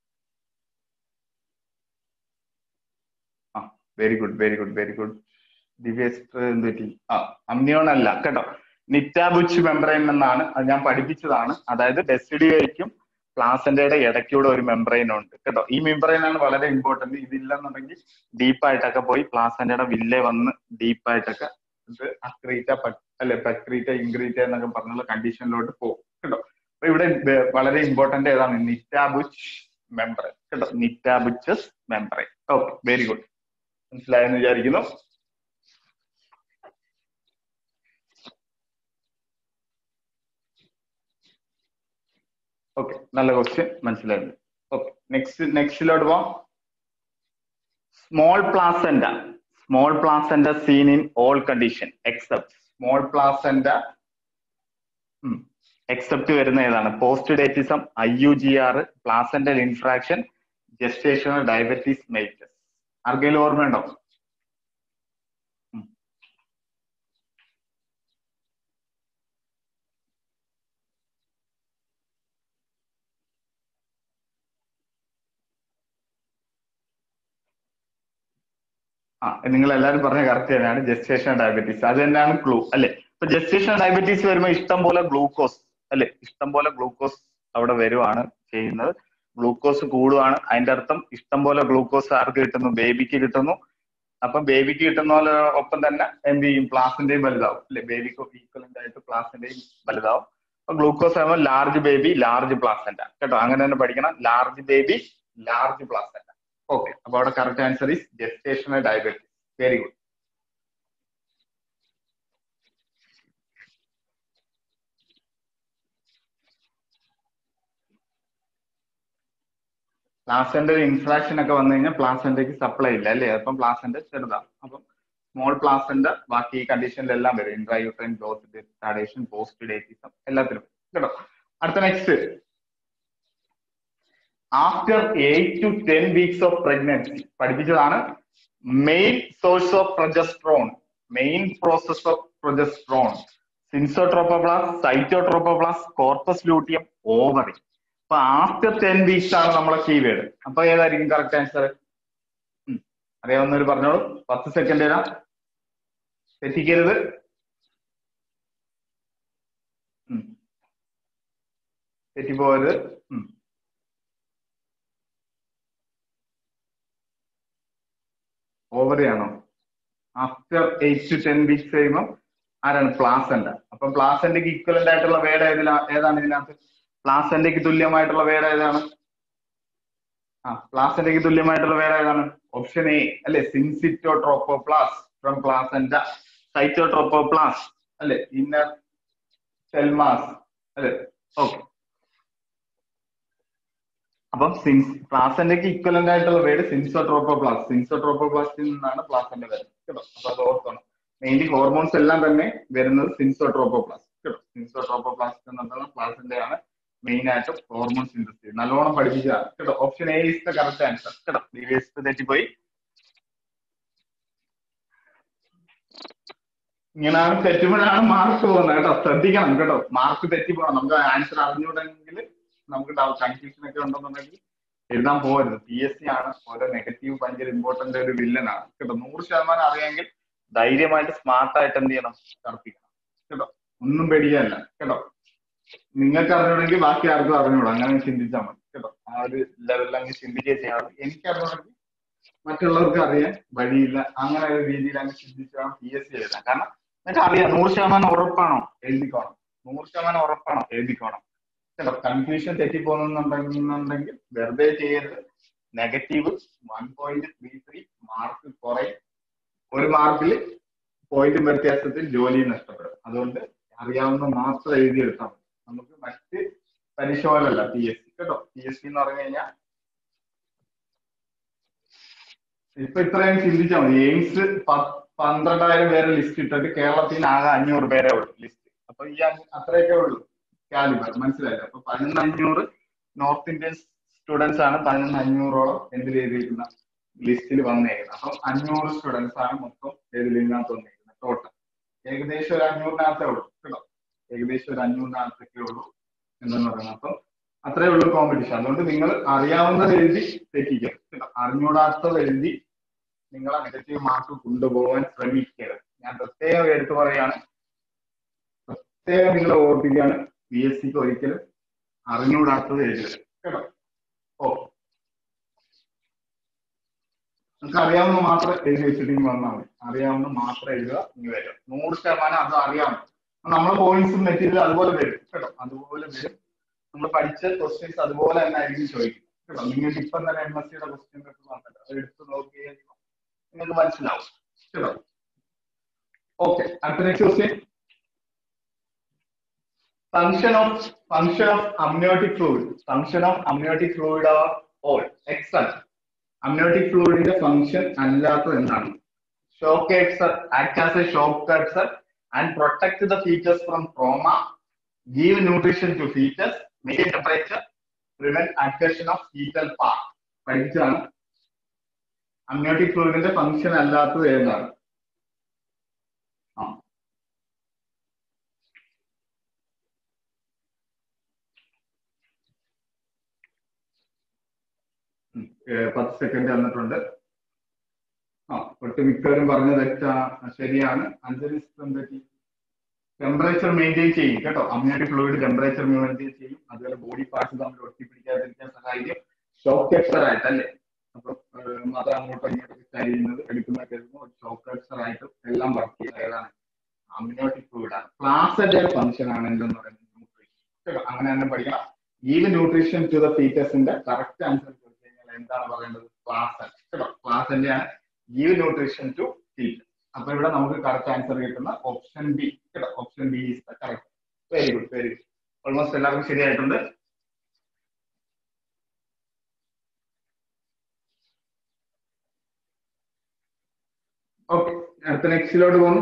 ആ very good very good very good Divya sister എന്ത് പറ്റി ആ അമ്നിയോൺ അല്ല കേട്ടോ നിറ്റാബുച്ച് മെംബ്രെയിൻ എന്നാണ് അത് ഞാൻ പഠിപ്പിച്ചതാണ് അതായത് ഡെസിഡിയോയ്ക്കും പ്ലാസന്റയുടെ ഇടയ്ക്കൂടെ ഒരു മെംബ്രെയിൻ ഉണ്ട് കേട്ടോ ഈ മെംബ്രെയിൻ ആണ് വളരെ ഇമ്പോർട്ടന്റ് ഇതില്ലെന്നുണ്ടെങ്കിൽ ഡീപ്പായിട്ടൊക്കെ പോയി പ്ലാസന്റയുടെ വില്ലേ വന്ന് ഡീപ്പായിട്ടൊക്കെ ഇത് അക്രീറ്റ അല്ലെ പക്രീറ്റ ഇൻഗ്രീറ്റ എന്നൊക്കെ പറഞ്ഞുള്ള കണ്ടീഷനിലോട്ട് പോകും കേട്ടോ അപ്പൊ ഇവിടെ വളരെ ഇമ്പോർട്ടന്റ് ഏതാണ് നിറ്റാബുച്ച് മെംബ്രെയിൻ കേട്ടോ Nitabuch's membrane okay very good മനസ്സിലായെന്ന് വിചാരിക്കുന്നു ഓക്കെ നല്ല ക്വസ്റ്റ്യൻ മനസ്സിലായിട്ടുണ്ട് ഓക്കെ നെക്സ്റ്റ് നെക്സ്റ്റിലോട്ട് പോവാം small placenta small placenta seen in all condition except small placenta except വരുന്ന ഏതാണ് post datism I U G R placental infarction gestational diabetes mellitus ആർക്കെങ്കിലും ഓർമ്മയുണ്ടോ ആ നിങ്ങൾ എല്ലാവരും പറഞ്ഞ കറക്റ്റ് തന്നെയാണ് ജസ്റ്റേഷൻ ഡയബറ്റീസ് അത് തന്നെയാണ് ക്ലൂ അല്ലെ ഇപ്പൊ ജസ്റ്റേഷൻ ഡയബറ്റീസ് വരുമ്പോൾ ഇഷ്ടം പോലെ ഗ്ലൂക്കോസ് അല്ലെ ഇഷ്ടം പോലെ ഗ്ലൂക്കോസ് അവിടെ വരുവാണ് ചെയ്യുന്നത് ഗ്ലൂക്കോസ് കൂടുവാണ് അതിന്റെ അർത്ഥം ഇഷ്ടം പോലെ ഗ്ലൂക്കോസ് ആർക്ക് കിട്ടുന്നു ബേബിക്ക് കിട്ടുന്നു അപ്പൊ ബേബിക്ക് കിട്ടുന്ന പോലെ ഒപ്പം തന്നെ എന്ത് ചെയ്യും പ്ലാസിന്റെയും വലുതാവും അല്ലെ ബേബിക്ക് ഈക്വലന്റ് ആയിട്ട് പ്ലാസിന്റെയും വലുതാവും അപ്പൊ ഗ്ലൂക്കോസ് ആകുമ്പോൾ ലാർജ് ബേബി ലാർജ് പ്ലാസന്റ കേട്ടോ അങ്ങനെ തന്നെ പഠിക്കണം large baby large placenta okay അപ്പൊ അവിടെ correct answer is gestational diabetes very good placental infarction ഒക്കെ വന്നു കഴിഞ്ഞാൽ പ്ലാസന്റയ്ക്ക് സപ്ലൈ ഇല്ല അല്ലേ അപ്പം പ്ലാസന്റെ ചെറുതാണ് അപ്പം സ്മോൾ പ്ലാസന്റെ ബാക്കി കണ്ടീഷനിലെല്ലാം വരും intrauterine growth retardation post datism എല്ലാത്തിലും കേട്ടോ അടുത്ത next after eight to ten weeks of pregnancy പഠിപ്പിച്ചതാണ് main source of progesterone main process of progesterone syncytiotrophoblast cytotrophoblast corpus luteum ovary അപ്പൊ ആഫ്റ്റർ ടെൻ വീക്സ് ആണ് നമ്മളെ കീവേഡ് അപ്പൊ ഏതായിരിക്കും കറക്റ്റ് ആൻസർ അറിയാവുന്നവർ പറഞ്ഞോളൂ പത്ത് സെക്കൻഡ് തരാം തെറ്റിക്കരുത് തെറ്റിപ്പോകരുത് ഓവറി ആണോ after eight to ten weeks കഴിയുമ്പോൾ ആരാണ് പ്ലാസന്റ അപ്പൊ പ്ലാസന്റയ്ക്ക് ഈക്വലന്റ് ആയിട്ടുള്ള വേർഡ് ഏതിലാ ഏതാണ് ഇതിനകത്ത് പ്ലാസന്റയ്ക്ക് തുല്യമായിട്ടുള്ള വേർഡ് ഏതാണ് ആ പ്ലാസന്റയ്ക്ക് തുല്യമായിട്ടുള്ള വേർഡ് ഏതാണ് ഓപ്ഷൻ എ അല്ലെ സിൻസിറ്റോട്രോപ്പോപ്ലാസ് ഫ്രം പ്ലാസന്റ സൈറ്റോട്രോപ്പോപ്ലാസ് അല്ലെ ഇന്നർ സെൽമാസ് അല്ലെ ഓക്കെ അപ്പം സിൻസ് പ്ലാസന്റയ്ക്ക് ഇക്വലന്റ് ആയിട്ടുള്ള വേർഡ് സിൻസോട്രോപ്പോപ്ലാസ് സിൻസോട്രോപ്പോപ്ലാസ്റ്റിൽ നിന്നാണ് പ്ലാസന്റ വരുന്നത് കേട്ടോ അപ്പൊ അത് ഓർക്കണം മെയിൻലി ഹോർമോൺസ് എല്ലാം തന്നെ വരുന്നത് സിൻസോട്രോപ്പോപ്ലാസ് കേട്ടോ സിൻസോട്രോപ്പോപ്ലാസ്റ്റ് എന്നുള്ളത് പ്ലാസന്റെ ആണ് മെയിൻ ആയിട്ട് ഹോർമോൺ സിന്തസിസ് നല്ലോണം പഠിപ്പിച്ചതാണ് കേട്ടോ option A is the correct answer കേട്ടോ പ്രീവിയസ് തെറ്റിപ്പോയി ഇങ്ങനെയാണ് തെറ്റുമ്പോഴാണ് മാർക്ക് പോകുന്നത് കേട്ടോ ശ്രദ്ധിക്കണം കേട്ടോ മാർക്ക് തെറ്റിപ്പോണം നമുക്ക് ആൻസർ അറിഞ്ഞുകൂടെങ്കിൽ നമുക്ക് കൺഫ്യൂഷൻ ഒക്കെ ഉണ്ടെന്നുണ്ടെങ്കിൽ എഴുതാൻ പോകരുത് പി എസ് സി ആണ് ഓരോ നെഗറ്റീവ് ഭയങ്കര ഇമ്പോർട്ടന്റ് ഒരു വില്ലനാണ് കേട്ടോ നൂറ് ശതമാനം അറിയാമെങ്കിൽ ധൈര്യമായിട്ട് സ്മാർട്ടായിട്ട് എന്ത് ചെയ്യണം തർപ്പിക്കണം കേട്ടോ ഒന്നും പേടിക്കാനില്ല കേട്ടോ നിങ്ങൾക്ക് അറിഞ്ഞൂടെങ്കിൽ ബാക്കി ആർക്കും അറിഞ്ഞൂടാ അങ്ങനെ ചിന്തിച്ചാൽ മതി കേട്ടോ ആ ഒരു ലെവലിൽ അങ്ങ് ചിന്തിക്കുകയും ചെയ്യാറ് എനിക്ക് അറിഞ്ഞൂടെങ്കിൽ മറ്റുള്ളവർക്ക് അറിയാൻ വഴിയില്ല അങ്ങനെ ഒരു രീതിയിൽ അങ്ങ് ചിന്തിച്ചാൽ പി എസ് സി എഴുതാം കാരണം നിങ്ങൾക്ക് അറിയാം നൂറ് ശതമാനം ഉറപ്പാണോ എഴുതിക്കോണം നൂറ് ശതമാനം ഉറപ്പാണോ എഴുതിക്കോണം കേട്ടോ കൺഫ്യൂഷൻ തെറ്റിപ്പോകുന്നുണ്ടെന്നുണ്ടെങ്കിൽ വെറുതെ ചെയ്യരുത് negative one point three three mark കുറയും ഒരു മാർക്കിൽ പോയിന്റ് വ്യത്യാസത്തിൽ ജോലി നഷ്ടപ്പെടും അതുകൊണ്ട് അറിയാവുന്ന മാത്രം എഴുതിയെടുത്താൽ മതി നമുക്ക് മറ്റ് പരിശോധനല്ല പി എസ് സി കേട്ടോ പി എസ് സി എന്ന് പറഞ്ഞു കഴിഞ്ഞാൽ ഇപ്പൊ ഇത്രയും ചിന്തിച്ചാൽ മതി എയിംസ് പന്ത്രണ്ടായിരം പേരെ ലിസ്റ്റ് ഇട്ടിട്ട് കേരളത്തിൽ നിന്ന് ആകെ അഞ്ഞൂറ് പേരെ ഉള്ളൂ ലിസ്റ്റ് അപ്പൊ ഈ അത്രയൊക്കെ ഉള്ളൂ കാലിബർ മനസ്സിലായില്ല അപ്പൊ പതിനൊന്ന് അഞ്ഞൂറ് നോർത്ത് ഇന്ത്യൻ സ്റ്റുഡൻസ് ആണ് പതിനൊന്ന് അഞ്ഞൂറോളം എന്തിൽ എഴുതിയിരിക്കുന്ന ലിസ്റ്റിൽ വന്നേക്കുന്നത് അപ്പം അഞ്ഞൂറ് സ്റ്റുഡൻസ് ആണ് മൊത്തം ഏതിൽ ഇതിനകത്ത് വന്നേക്കുന്നത് ടോട്ടൽ ഏകദേശം ഒരു അഞ്ഞൂറിനകത്തേ ഉള്ളൂ കേട്ടോ ഏകദേശം ഒരു അഞ്ഞൂറിനകത്തൊക്കെ ഉള്ളൂ എന്തെന്ന് പറയുന്നത് അപ്പം അത്രേ ഉള്ളൂ കോമ്പറ്റീഷൻ അതുകൊണ്ട് നിങ്ങൾ അറിയാവുന്നത് എഴുതി തെറ്റിക്കുക കേട്ടോ അറിഞ്ഞൂടാത്തത് എഴുതി നിങ്ങളെ നെഗറ്റീവ് മാർക്ക് കൊണ്ടുപോകാൻ ശ്രമിക്കരുത് ഞാൻ പ്രത്യേകം എടുത്തു പറയാണ് പ്രത്യേകം നിങ്ങൾ ഓർപ്പിക്കുകയാണ് പി എസ് സിക്ക് ഒരിക്കലും അറിഞ്ഞുകൂടാത്തത് എഴുതരുത് കേട്ടോ ഓ നമുക്ക് അറിയാവുന്ന മാത്രം എഴുതി വെച്ചിട്ട് ഇങ്ങ് വന്നാൽ മതി അറിയാവുന്ന മാത്രം എഴുതുക ഇനി വരും നൂറ് ശതമാനം അത് അറിയാം നമ്മൾ പോയിന്റ്സും മെറ്റീരിയൽ അതുപോലെ വരും കേട്ടോ അതുപോലെ വരും നമ്മൾ പഠിച്ച ക്വസ്റ്റ്യൻസ് അതുപോലെ തന്നെ ആയിരിക്കും ചോദിക്കും കേട്ടോ നിങ്ങൾക്ക് ഇപ്പം തന്നെ എം എസ് സിയുടെ ക്വസ്റ്റ്യൻ പേപ്പർ വന്നിട്ട് അത് എടുത്ത് നോക്കി കഴിയുമ്പോൾ നിങ്ങൾക്ക് മനസ്സിലാവും കേട്ടോ ഓക്കെ അടുത്ത next question function of function of amniotic fluid function of amniotic fluid are all excellent amniotic fluidന്റെ function അല്ലാത്തത് എന്താണ് shock എക്സർ act as A shock എക്സർ and protect the features from trauma give nutrition to features main temperature prevent അഡ്കഷൻ of fetal part പഠിച്ചതാണ് amniotic ഫ്ലൂയിഡിന്റെ function അല്ലാത്തത് ഏതാണ് ആ ഉം. ഏഹ് പത്ത് second തന്നിട്ടുണ്ട് ആ ഒട്ടുമിക്കവരും പറഞ്ഞ തെറ്റാ ശരിയാണ് അഞ്ചലി പറ്റി ടെമ്പറേച്ചർ മെയിൻറ്റെയിൻ ചെയ്യും കേട്ടോ അമ്നോട്ടിക് ഫ്ലൂയിഡ് ടെമ്പറേച്ചർ മെയിൻറ്റെയിൻ ചെയ്യും അതുപോലെ ബോഡി പാർട്സ് തമ്മിൽ ഒട്ടിപ്പിടിക്കാതിരിക്കാൻ സഹായിക്കും ഷോക്ക് എക്സർ ആയിട്ട് അല്ലേ അപ്പൊ മതം അങ്ങോട്ടും ഇങ്ങോട്ടും കഴിയുന്നത് എടുക്കുന്നതൊക്കെ എടുക്കുമ്പോൾ ഷോക്ക് എക്സർ ആയിട്ട് എല്ലാം വർക്ക് ചെയ്യുന്നത് ഏതാണ് അമ്നോട്ടിക് ഫ്ലൂയിഡ് ആണ് പ്ലാസന്റെ ഫംഗ്ഷൻ ആണ് എന്തെന്ന് പറയുന്നത് ന്യൂട്രീഷൻ കേട്ടോ അങ്ങനെ തന്നെ പഠിക്കണം ഗീവ് ന്യൂട്രീഷൻ ടു ദ ഫീറ്റേഴ്സിന്റെ കറക്റ്റ് ആൻസർ ചോദിച്ചു കഴിഞ്ഞാൽ എന്താണ് പറയേണ്ടത് പ്ലാസൻ കേട്ടോ പ്ലാസന്റെ ആണ് ഗീവ് ന്യൂട്രീഷൻ ടു ഫീറ്റേഴ്സ് അപ്പൊ ഇവിടെ നമുക്ക് കറക്റ്റ് ആൻസർ കിട്ടുന്ന ഓപ്ഷൻ ബി കേട്ടോ option B is the correct very good very good almost എല്ലാവർക്കും ശരിയായിട്ടുണ്ട് ഓക്കെ അടുത്ത നെക്സ്റ്റിലോട്ട് പോകുന്നു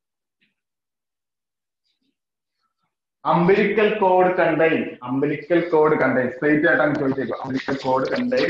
umbilical cord contain umbilical cord contain straight ആയിട്ടാണ് ചോദിച്ചേക്കുക umbilical cord contain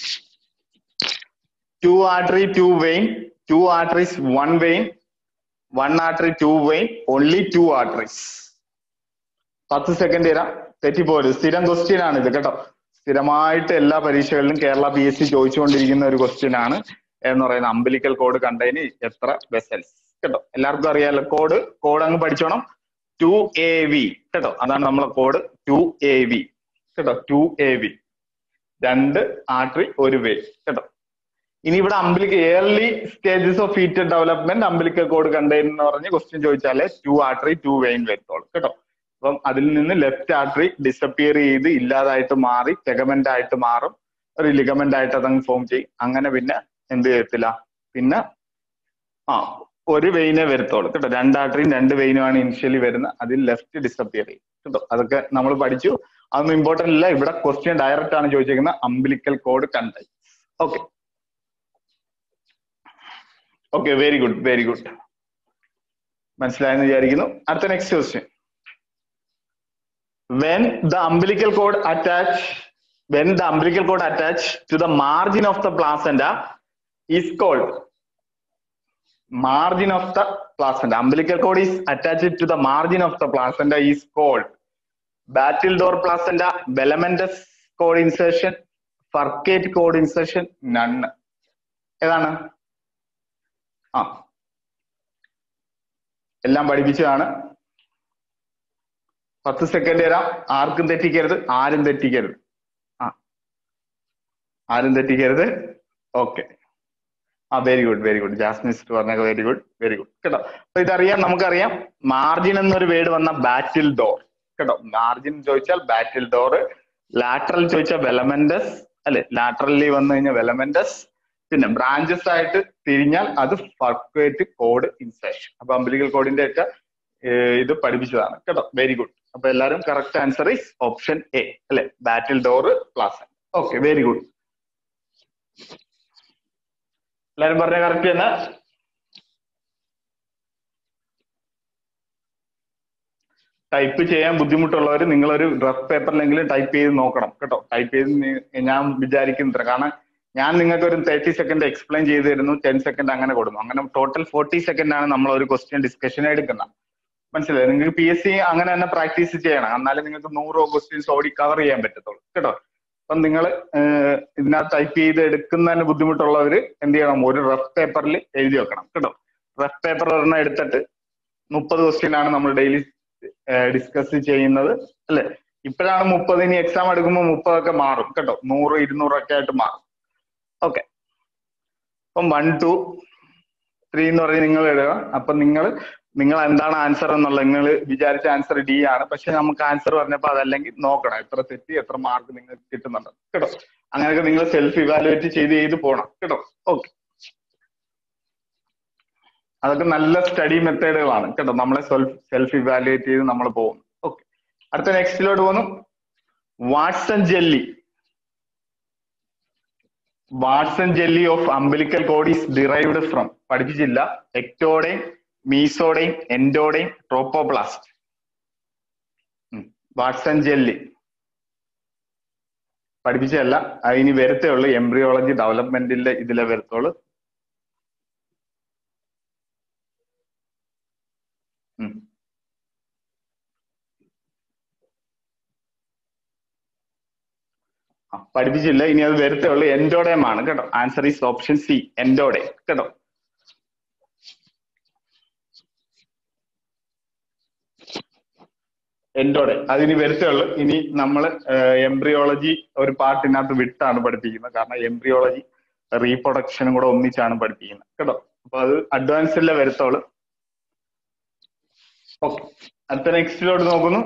two artery two vein two arteries one vein one artery two vein only two arteries പത്ത് second തരാം തെറ്റിപ്പോരുത് സ്ഥിരം ക്വസ്റ്റ്യൻ ആണ് ഇത് കേട്ടോ സ്ഥിരമായിട്ട് എല്ലാ പരീക്ഷകളിലും കേരള പി എസ് സി ചോദിച്ചുകൊണ്ടിരിക്കുന്ന ഒരു ക്വസ്റ്റ്യൻ ആണ് എന്ന് പറയുന്ന അംബലിക്കൽ കോഡ് കണ്ടെയ്ന് എത്ര വെസൽസ് കേട്ടോ എല്ലാവർക്കും അറിയാലോ കോഡ് കോഡ് അങ്ങ് പഠിച്ചോണം ടു എ വി കേട്ടോ അതാണ് നമ്മളെ കോഡ് ടു എ വി കേട്ടോ ടു എ വി രണ്ട് ആർട്ടറി ഒരു വേ കേട്ടോ ഇനി ഇവിടെ അംബിലിക്ക early stages of fetal development umbilical cord contain എന്ന് പറഞ്ഞ് ക്വസ്റ്റ്യൻ ചോദിച്ചാലേ ടു ആർട്ടറി ടു വെയിൻ വരത്തോളൂ കേട്ടോ അപ്പം അതിൽ നിന്ന് ലെഫ്റ്റ് ആർട്ടറി ഡിസപ്പിയർ ചെയ്ത് ഇല്ലാതായിട്ട് മാറി ടെഗമെന്റ് ആയിട്ട് മാറും ഒരു ലിഗമെന്റ് ആയിട്ട് അതങ്ങ് ഫോം ചെയ്യും അങ്ങനെ പിന്നെ എന്ത് ചെയ്യത്തില്ല പിന്നെ ആ ഒരു വെയിനെ വരത്തോളൂ കേട്ടോ രണ്ട് ആർട്ടറിയും രണ്ട് വെയിനുമാണ് ഇനിഷ്യലി വരുന്നത് അതിൽ ലെഫ്റ്റ് ഡിസപ്പിയർ ചെയ്യും കേട്ടോ അതൊക്കെ നമ്മൾ പഠിച്ചു അതൊന്നും ഇമ്പോർട്ടന്റ് ഇല്ല ഇവിടെ ക്വസ്റ്റ്യൻ ഡയറക്റ്റ് ആണ് ചോദിച്ചിരിക്കുന്നത് umbilical cord contain okay okay very good very good മനസ്സിലായെന്ന് വിചാരിക്കുന്നു അടുത്ത next question when the umbilical cord attach when the umbilical cord attach to the margin of the placenta is called margin of the placenta umbilical cord is attached to the margin of the placenta is called battledore placenta velamentous cord insertion furcate cord insertion none ഏതാണ് ആ എല്ലാം പഠിപ്പിച്ചതാണ് പത്ത് second തരാം ആർക്കും തെറ്റിക്കരുത് ആരും തെറ്റിക്കരുത് ആ ആരും തെറ്റിക്കരുത് ഓക്കെ ആ very good very good Jasmi sister പറഞ്ഞ വെരി ഗുഡ് വെരി ഗുഡ് കേട്ടോ അപ്പൊ ഇതറിയാം നമുക്കറിയാം മാർജിൻ എന്നൊരു വേർഡ് വന്ന ബാറ്റിൽ ഡോർ കേട്ടോ മാർജിൻ ചോദിച്ചാൽ ബാറ്റിൽ ഡോർ ലാറ്ററൽ ചോദിച്ചാൽ വെലമെന്റസ് അല്ലെ ലാറ്ററലി വന്നു കഴിഞ്ഞാൽ വെലമെന്റസ് പിന്നെ ബ്രാഞ്ചസ് ആയിട്ട് തിരിഞ്ഞാൽ അത് ഫർക്വേറ്റ് കോഡ് ഇൻസേഷൻ അപ്പൊ അമ്പലിക്കൽ കോഡിന്റെ ഒക്കെ ഇത് പഠിപ്പിച്ചതാണ് കേട്ടോ വെരി ഗുഡ് അപ്പൊ എല്ലാരും correct answer is option A അല്ലെ battledore placenta okay very good എല്ലാരും പറഞ്ഞ കറക്റ്റ് തന്നെ ടൈപ്പ് ചെയ്യാൻ ബുദ്ധിമുട്ടുള്ളവർ നിങ്ങളൊരു റഫ് പേപ്പറിലെങ്കിലും ടൈപ്പ് ചെയ്ത് നോക്കണം കേട്ടോ ടൈപ്പ് ചെയ്ത് നി- ഞാൻ വിചാരിക്കുന്നില്ല കാരണം ഞാൻ നിങ്ങൾക്ക് ഒരു തേർട്ടി സെക്കൻഡ് എക്സ്പ്ലെയിൻ ചെയ്ത് തരുന്നു ടെൻ സെക്കൻഡ് അങ്ങനെ കൊടുക്കുന്നു അങ്ങനെ ടോട്ടൽ ഫോർട്ടി സെക്കൻഡ് ആണ് നമ്മൾ ഒരു ക്വസ്റ്റ്യൻ ഡിസ്കഷൻ എടുക്കുന്നത് മനസ്സിലായി നിങ്ങൾക്ക് പി എസ് സി അങ്ങനെ തന്നെ പ്രാക്ടീസ് ചെയ്യണം എന്നാലേ നിങ്ങൾക്ക് നൂറോ ക്വസ്റ്റ്യൻസ് ഓടി കവർ ചെയ്യാൻ പറ്റത്തുള്ളൂ കേട്ടോ അപ്പം നിങ്ങൾ ഇതിനകത്ത് ടൈപ്പ് ചെയ്ത് എടുക്കുന്നതിന് ബുദ്ധിമുട്ടുള്ളവര് എന്ത് ചെയ്യണം ഒരു റഫ് പേപ്പറിൽ എഴുതി വെക്കണം കേട്ടോ റഫ് പേപ്പർ ഒരെണ്ണം എടുത്തിട്ട് മുപ്പത് ക്വസ്റ്റ്യൻ ആണ് നമ്മൾ ഡെയിലി ഡിസ്കസ് ചെയ്യുന്നത് അല്ലെ ഇപ്പോഴാണ് മുപ്പത് ഇനി എക്സാം എടുക്കുമ്പോൾ മുപ്പതൊക്കെ മാറും കേട്ടോ നൂറ് ഇരുന്നൂറൊക്കെ ആയിട്ട് മാറും ഓക്കെ അപ്പം വൺ ടു ത്രീ എന്ന് പറഞ്ഞ് നിങ്ങൾ എഴുതുക അപ്പൊ നിങ്ങൾ നിങ്ങൾ എന്താണ് ആൻസർ എന്നുള്ളത് നിങ്ങൾ വിചാരിച്ച ആൻസർ ഡി ആണ് പക്ഷെ നമുക്ക് ആൻസർ പറഞ്ഞപ്പോൾ അതല്ലെങ്കിൽ നോക്കണം എത്ര തെറ്റി എത്ര മാർക്ക് നിങ്ങൾക്ക് കിട്ടുന്നുണ്ട് കേട്ടോ അങ്ങനെയൊക്കെ നിങ്ങൾ സെൽഫ് ഇവാലുവേറ്റ് ചെയ്ത് ചെയ്ത് പോകണം കേട്ടോ ഓക്കെ അതൊക്കെ നല്ല സ്റ്റഡി മെത്തേഡുകളാണ് കേട്ടോ നമ്മളെ സെൽഫ് സെൽഫ് ഇവാലുവേറ്റ് ചെയ്ത് നമ്മൾ പോകും ഓക്കെ അടുത്ത നെക്സ്റ്റിലോട്ട് പോകുന്നു Watson jelly Watson jelly of umbilical code is derived from പഠിപ്പിച്ചില്ല എക്ടോഡെയും മീസോഡെയും എൻഡോഡെയും ട്രോപ്പോപ്ലാസ്റ്റ് Watson jelly പഠിപ്പിച്ചതല്ല അതിനി വരത്തേ ഉള്ളൂ എംബ്രിയോളജി ഡെവലപ്മെന്റിന്റെ ഇതിലെ വരത്തുള്ളൂ പഠിപ്പിച്ചില്ല ഇനി അത് വരത്തേ ഉള്ളൂ എൻഡോഡേം ആണ് കേട്ടോ answer is option C endoderm കേട്ടോ എൻഡോടെ അതിനി വരത്തേ ഉള്ളൂ ഇനി നമ്മൾ എംബ്രിയോളജി ഒരു പാർട്ടിനകത്ത് വിട്ടാണ് പഠിപ്പിക്കുന്നത് കാരണം എംബ്രിയോളജി റീപ്രൊഡക്ഷനും കൂടെ ഒന്നിച്ചാണ് പഠിപ്പിക്കുന്നത് കേട്ടോ അപ്പൊ അത് അഡ്വാൻസിലെ വരത്തുള്ളൂ ഓക്കെ അടുത്ത നെക്സ്റ്റിലോട്ട് നോക്കുന്നു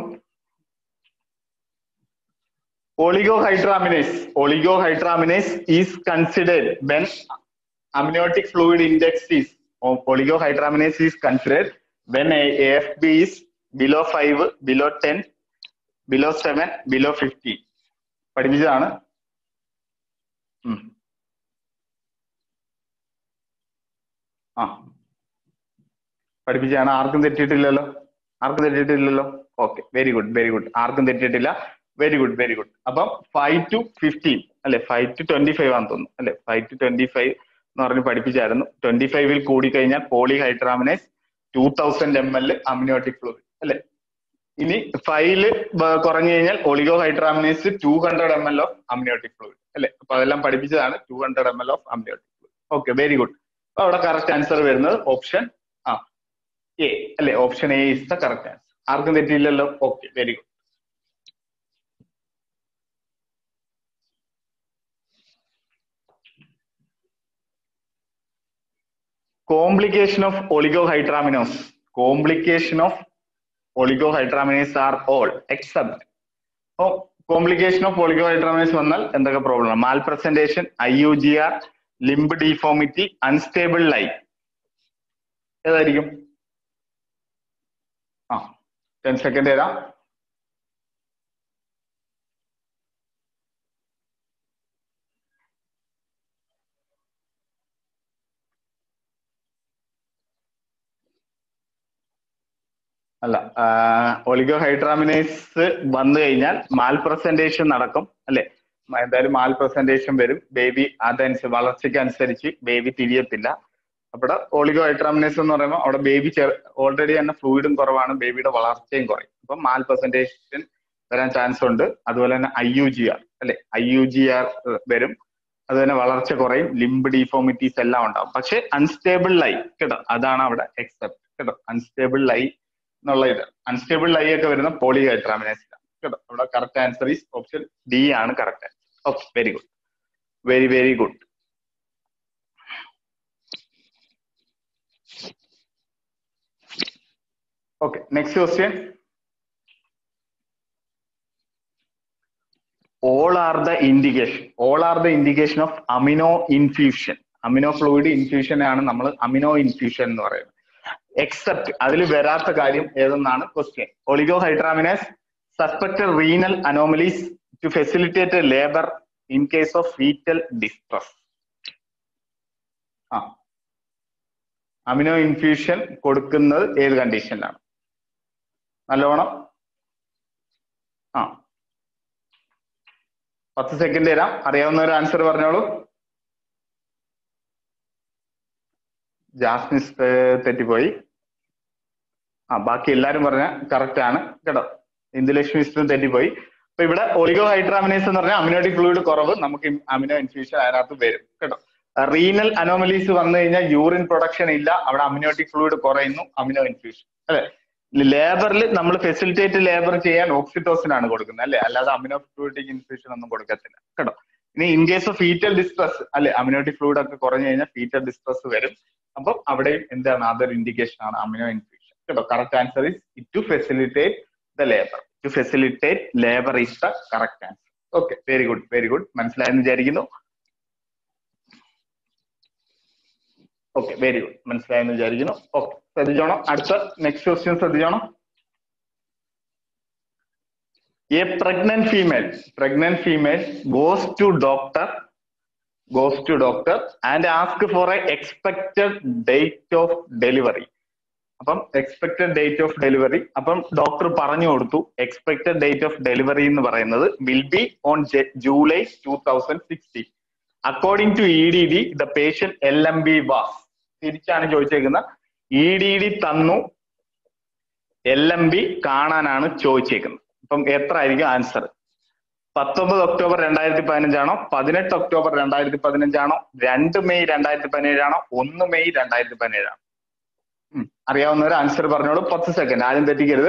oligohydramidase oligohydramidase is considered when amniotic fluid index is or oligohydramidase is considered when a afp is below 5 below 10 below 7 below 50 പഠിപ്പിച്ചതാണ് ആ പഠിപ്പിച്ചതാണ് ആർക്കും തെറ്റിയിട്ടില്ലല്ലോ ആർക്കും തെറ്റിയിട്ടില്ലല്ലോ okay very good very good ആർക്കും തെറ്റിയിട്ടില്ല വെരി ഗുഡ് വെരി ഗുഡ് അപ്പം ഫൈവ് ടു ഫിഫ്റ്റീൻ അല്ലെ ഫൈവ് ടു ട്വന്റി ഫൈവ് ആണെന്ന് തോന്നുന്നു അല്ലെ ഫൈവ് ടു ട്വന്റി ഫൈവ് എന്ന് പറഞ്ഞ് പഠിപ്പിച്ചായിരുന്നു ട്വന്റി ഫൈവിൽ കൂടി കഴിഞ്ഞാൽ polyhydramnios two thousand M L amniotic fluid അല്ലെ ഇനി ഫൈവില് കുറഞ്ഞു കഴിഞ്ഞാൽ oligohydramnios two hundred M L of amniotic fluid അല്ലെ അപ്പൊ അതെല്ലാം പഠിപ്പിച്ചതാണ് two hundred M L of amniotic fluid okay very good അപ്പൊ അവിടെ കറക്റ്റ് ആൻസർ വരുന്നത് ഓപ്ഷൻ ആ എ അല്ലെ option A is the correct answer ആർക്കും തെറ്റിയില്ലല്ലോ okay very good complication of oligohydramnios complication of oligohydramnios are all except oh complication of oligohydramnios വന്നാൽ എന്തൊക്കെ problem malpresentation I U G R limb deformity unstable lie ഏതായിരിക്കും ആ ten second തരാം അല്ല oligo ഹൈഡ്രാമിനേസ് വന്നു കഴിഞ്ഞാൽ മാൽ പ്രസന്റേഷൻ നടക്കും അല്ലെ എന്തായാലും മാൽ പ്രസന്റേഷൻ വരും ബേബി അതനുസരിച്ച് വളർച്ചയ്ക്ക് അനുസരിച്ച് ബേബി തിരിയത്തില്ല അവിടെ ഒളിഗോ ഹൈഡ്രാമിനേസ് എന്ന് പറയുമ്പോൾ അവിടെ ബേബി ഓൾറെഡി തന്നെ ഫ്ലൂയിഡും കുറവാണ് ബേബിയുടെ വളർച്ചയും കുറയും അപ്പൊ മാൽ പ്രസന്റേഷൻ വരാൻ ചാൻസ് ഉണ്ട് അതുപോലെ തന്നെ ഐ യു ജി ആർ അല്ലെ ഐ യു ജി ആർ വരും അതുപോലെ വളർച്ച കുറയും ലിംബ് ഡിഫോമിറ്റീസ് എല്ലാം ഉണ്ടാവും പക്ഷെ അൺസ്റ്റേബിൾ ലൈ കേട്ടോ അതാണ് അവിടെ എക്സെപ്റ്റ് കേട്ടോ അൺസ്റ്റേബിൾ ലൈ എന്നുള്ള ഇത് അൺസ്റ്റേബിൾ ലൈ ഒക്കെ വരുന്ന പോളി ഹൈഡ്രാമിനേസിലാണ് കേട്ടോ അവിടെ correct answer is option D ആണ് correct answer okay very good very very good okay next question all are the indication all are the indication of amino infusion amino fluid infusion ആണ് നമ്മൾ amino infusion എന്ന് പറയുന്നത് except അതിൽ വരാത്ത കാര്യം ഏതെന്നാണ് question oligohydramnios suspected renal anomalies to facilitate labour in case of fetal distress ആ amino infusion കൊടുക്കുന്നത് ഏത് കണ്ടീഷനിലാണ് നല്ലോണം ആ പത്ത് സെക്കൻഡ് തരാം അറിയാവുന്ന ഒരു ആൻസർ പറഞ്ഞോളൂ ജാസ്മിസ് തെറ്റിപ്പോയി ആ ബാക്കി എല്ലാരും പറഞ്ഞ കറക്റ്റ് ആണ് കേട്ടോ ഇന്ദുലക്ഷ്മി മിസ്റ്ററും തെറ്റിപ്പോയി അപ്പൊ ഇവിടെ ഒളിഗോ ഹൈഡ്രാമിനേസ് എന്ന് പറഞ്ഞാൽ അമിനോട്ടിക് ഫ്ലൂയിഡ് കുറവ് നമുക്ക് അമിനോ ഇൻഫ്യൂഷൻ അതിനകത്ത് വരും കേട്ടോ റീനൽ അനോമലീസ് വന്നു കഴിഞ്ഞാൽ യൂറിൻ പ്രൊഡക്ഷൻ ഇല്ല അവിടെ അമിനോട്ടിക് ഫ്ലൂയിഡ് കുറയുന്നു അമിനോ ഇൻഫ്യൂഷൻ അല്ലെ ലേബറിൽ നമ്മൾ ഫെസിലിറ്റേറ്റ് ലേബർ ചെയ്യാൻ ഓക്സിറ്റോസിൻ ആണ് കൊടുക്കുന്നത് അല്ലെ അല്ലാതെ അമിനോ ഫ്ലൂയിഡിക് ഇൻഫ്യൂഷൻ ഒന്നും കൊടുക്കത്തില്ല കേട്ടോ ഇനി in case of fetal distress അല്ലെ അമിനോട്ടിക് ഫ്ലൂയിഡ് ഒക്കെ കുറഞ്ഞു കഴിഞ്ഞാൽ ഫീറ്റൽ ഡിസ്ട്രസ് വരും അപ്പം അവിടെയും എന്താണ് അതൊരു ഇൻഡിക്കേഷൻ ആണ് അമിനോ ഇൻഫ്യൂഷൻ കേട്ടോ correct answer is to facilitate the labour to facilitate labour is the correct answer okay very good very good മനസ്സിലായെന്ന് വിചാരിക്കുന്നു ഓക്കെ വെരി ഗുഡ് മനസ്സിലായെന്ന് വിചാരിക്കുന്നു ഓക്കെ ശ്രദ്ധിച്ചോണം അടുത്ത നെക്സ്റ്റ് ക്വസ്റ്റ്യൻ ശ്രദ്ധിച്ചോണം a pregnant female pregnant female goes to doctor goes to doctor and ask for a expected date of delivery അപ്പം expected date of delivery അപ്പം doctor പറഞ്ഞു കൊടുത്തു എക്സ്പെക്ടഡ് ഡേറ്റ് ഓഫ് ഡെലിവറി എന്ന് പറയുന്നത് will be on July two thousand sixteen according to E D D the patient L M B was തിരിച്ചാണ് ചോദിച്ചേക്കുന്നത് E D D തന്നു L M B കാണാനാണ് ചോദിച്ചേക്കുന്നത് അപ്പം എത്ര ആയിരിക്കും ആൻസർ പത്തൊമ്പത് ഒക്ടോബർ രണ്ടായിരത്തി പതിനഞ്ചാണോ പതിനെട്ട് ഒക്ടോബർ രണ്ടായിരത്തി പതിനഞ്ചാണോ രണ്ട് മെയ് രണ്ടായിരത്തി പതിനേഴാണോ ഒന്ന് മെയ് രണ്ടായിരത്തി പതിനേഴാണോ അറിയാവുന്നവർ ആൻസർ പറഞ്ഞോളൂ പത്ത് സെക്കൻഡ് ആരും തെറ്റിക്കരുത്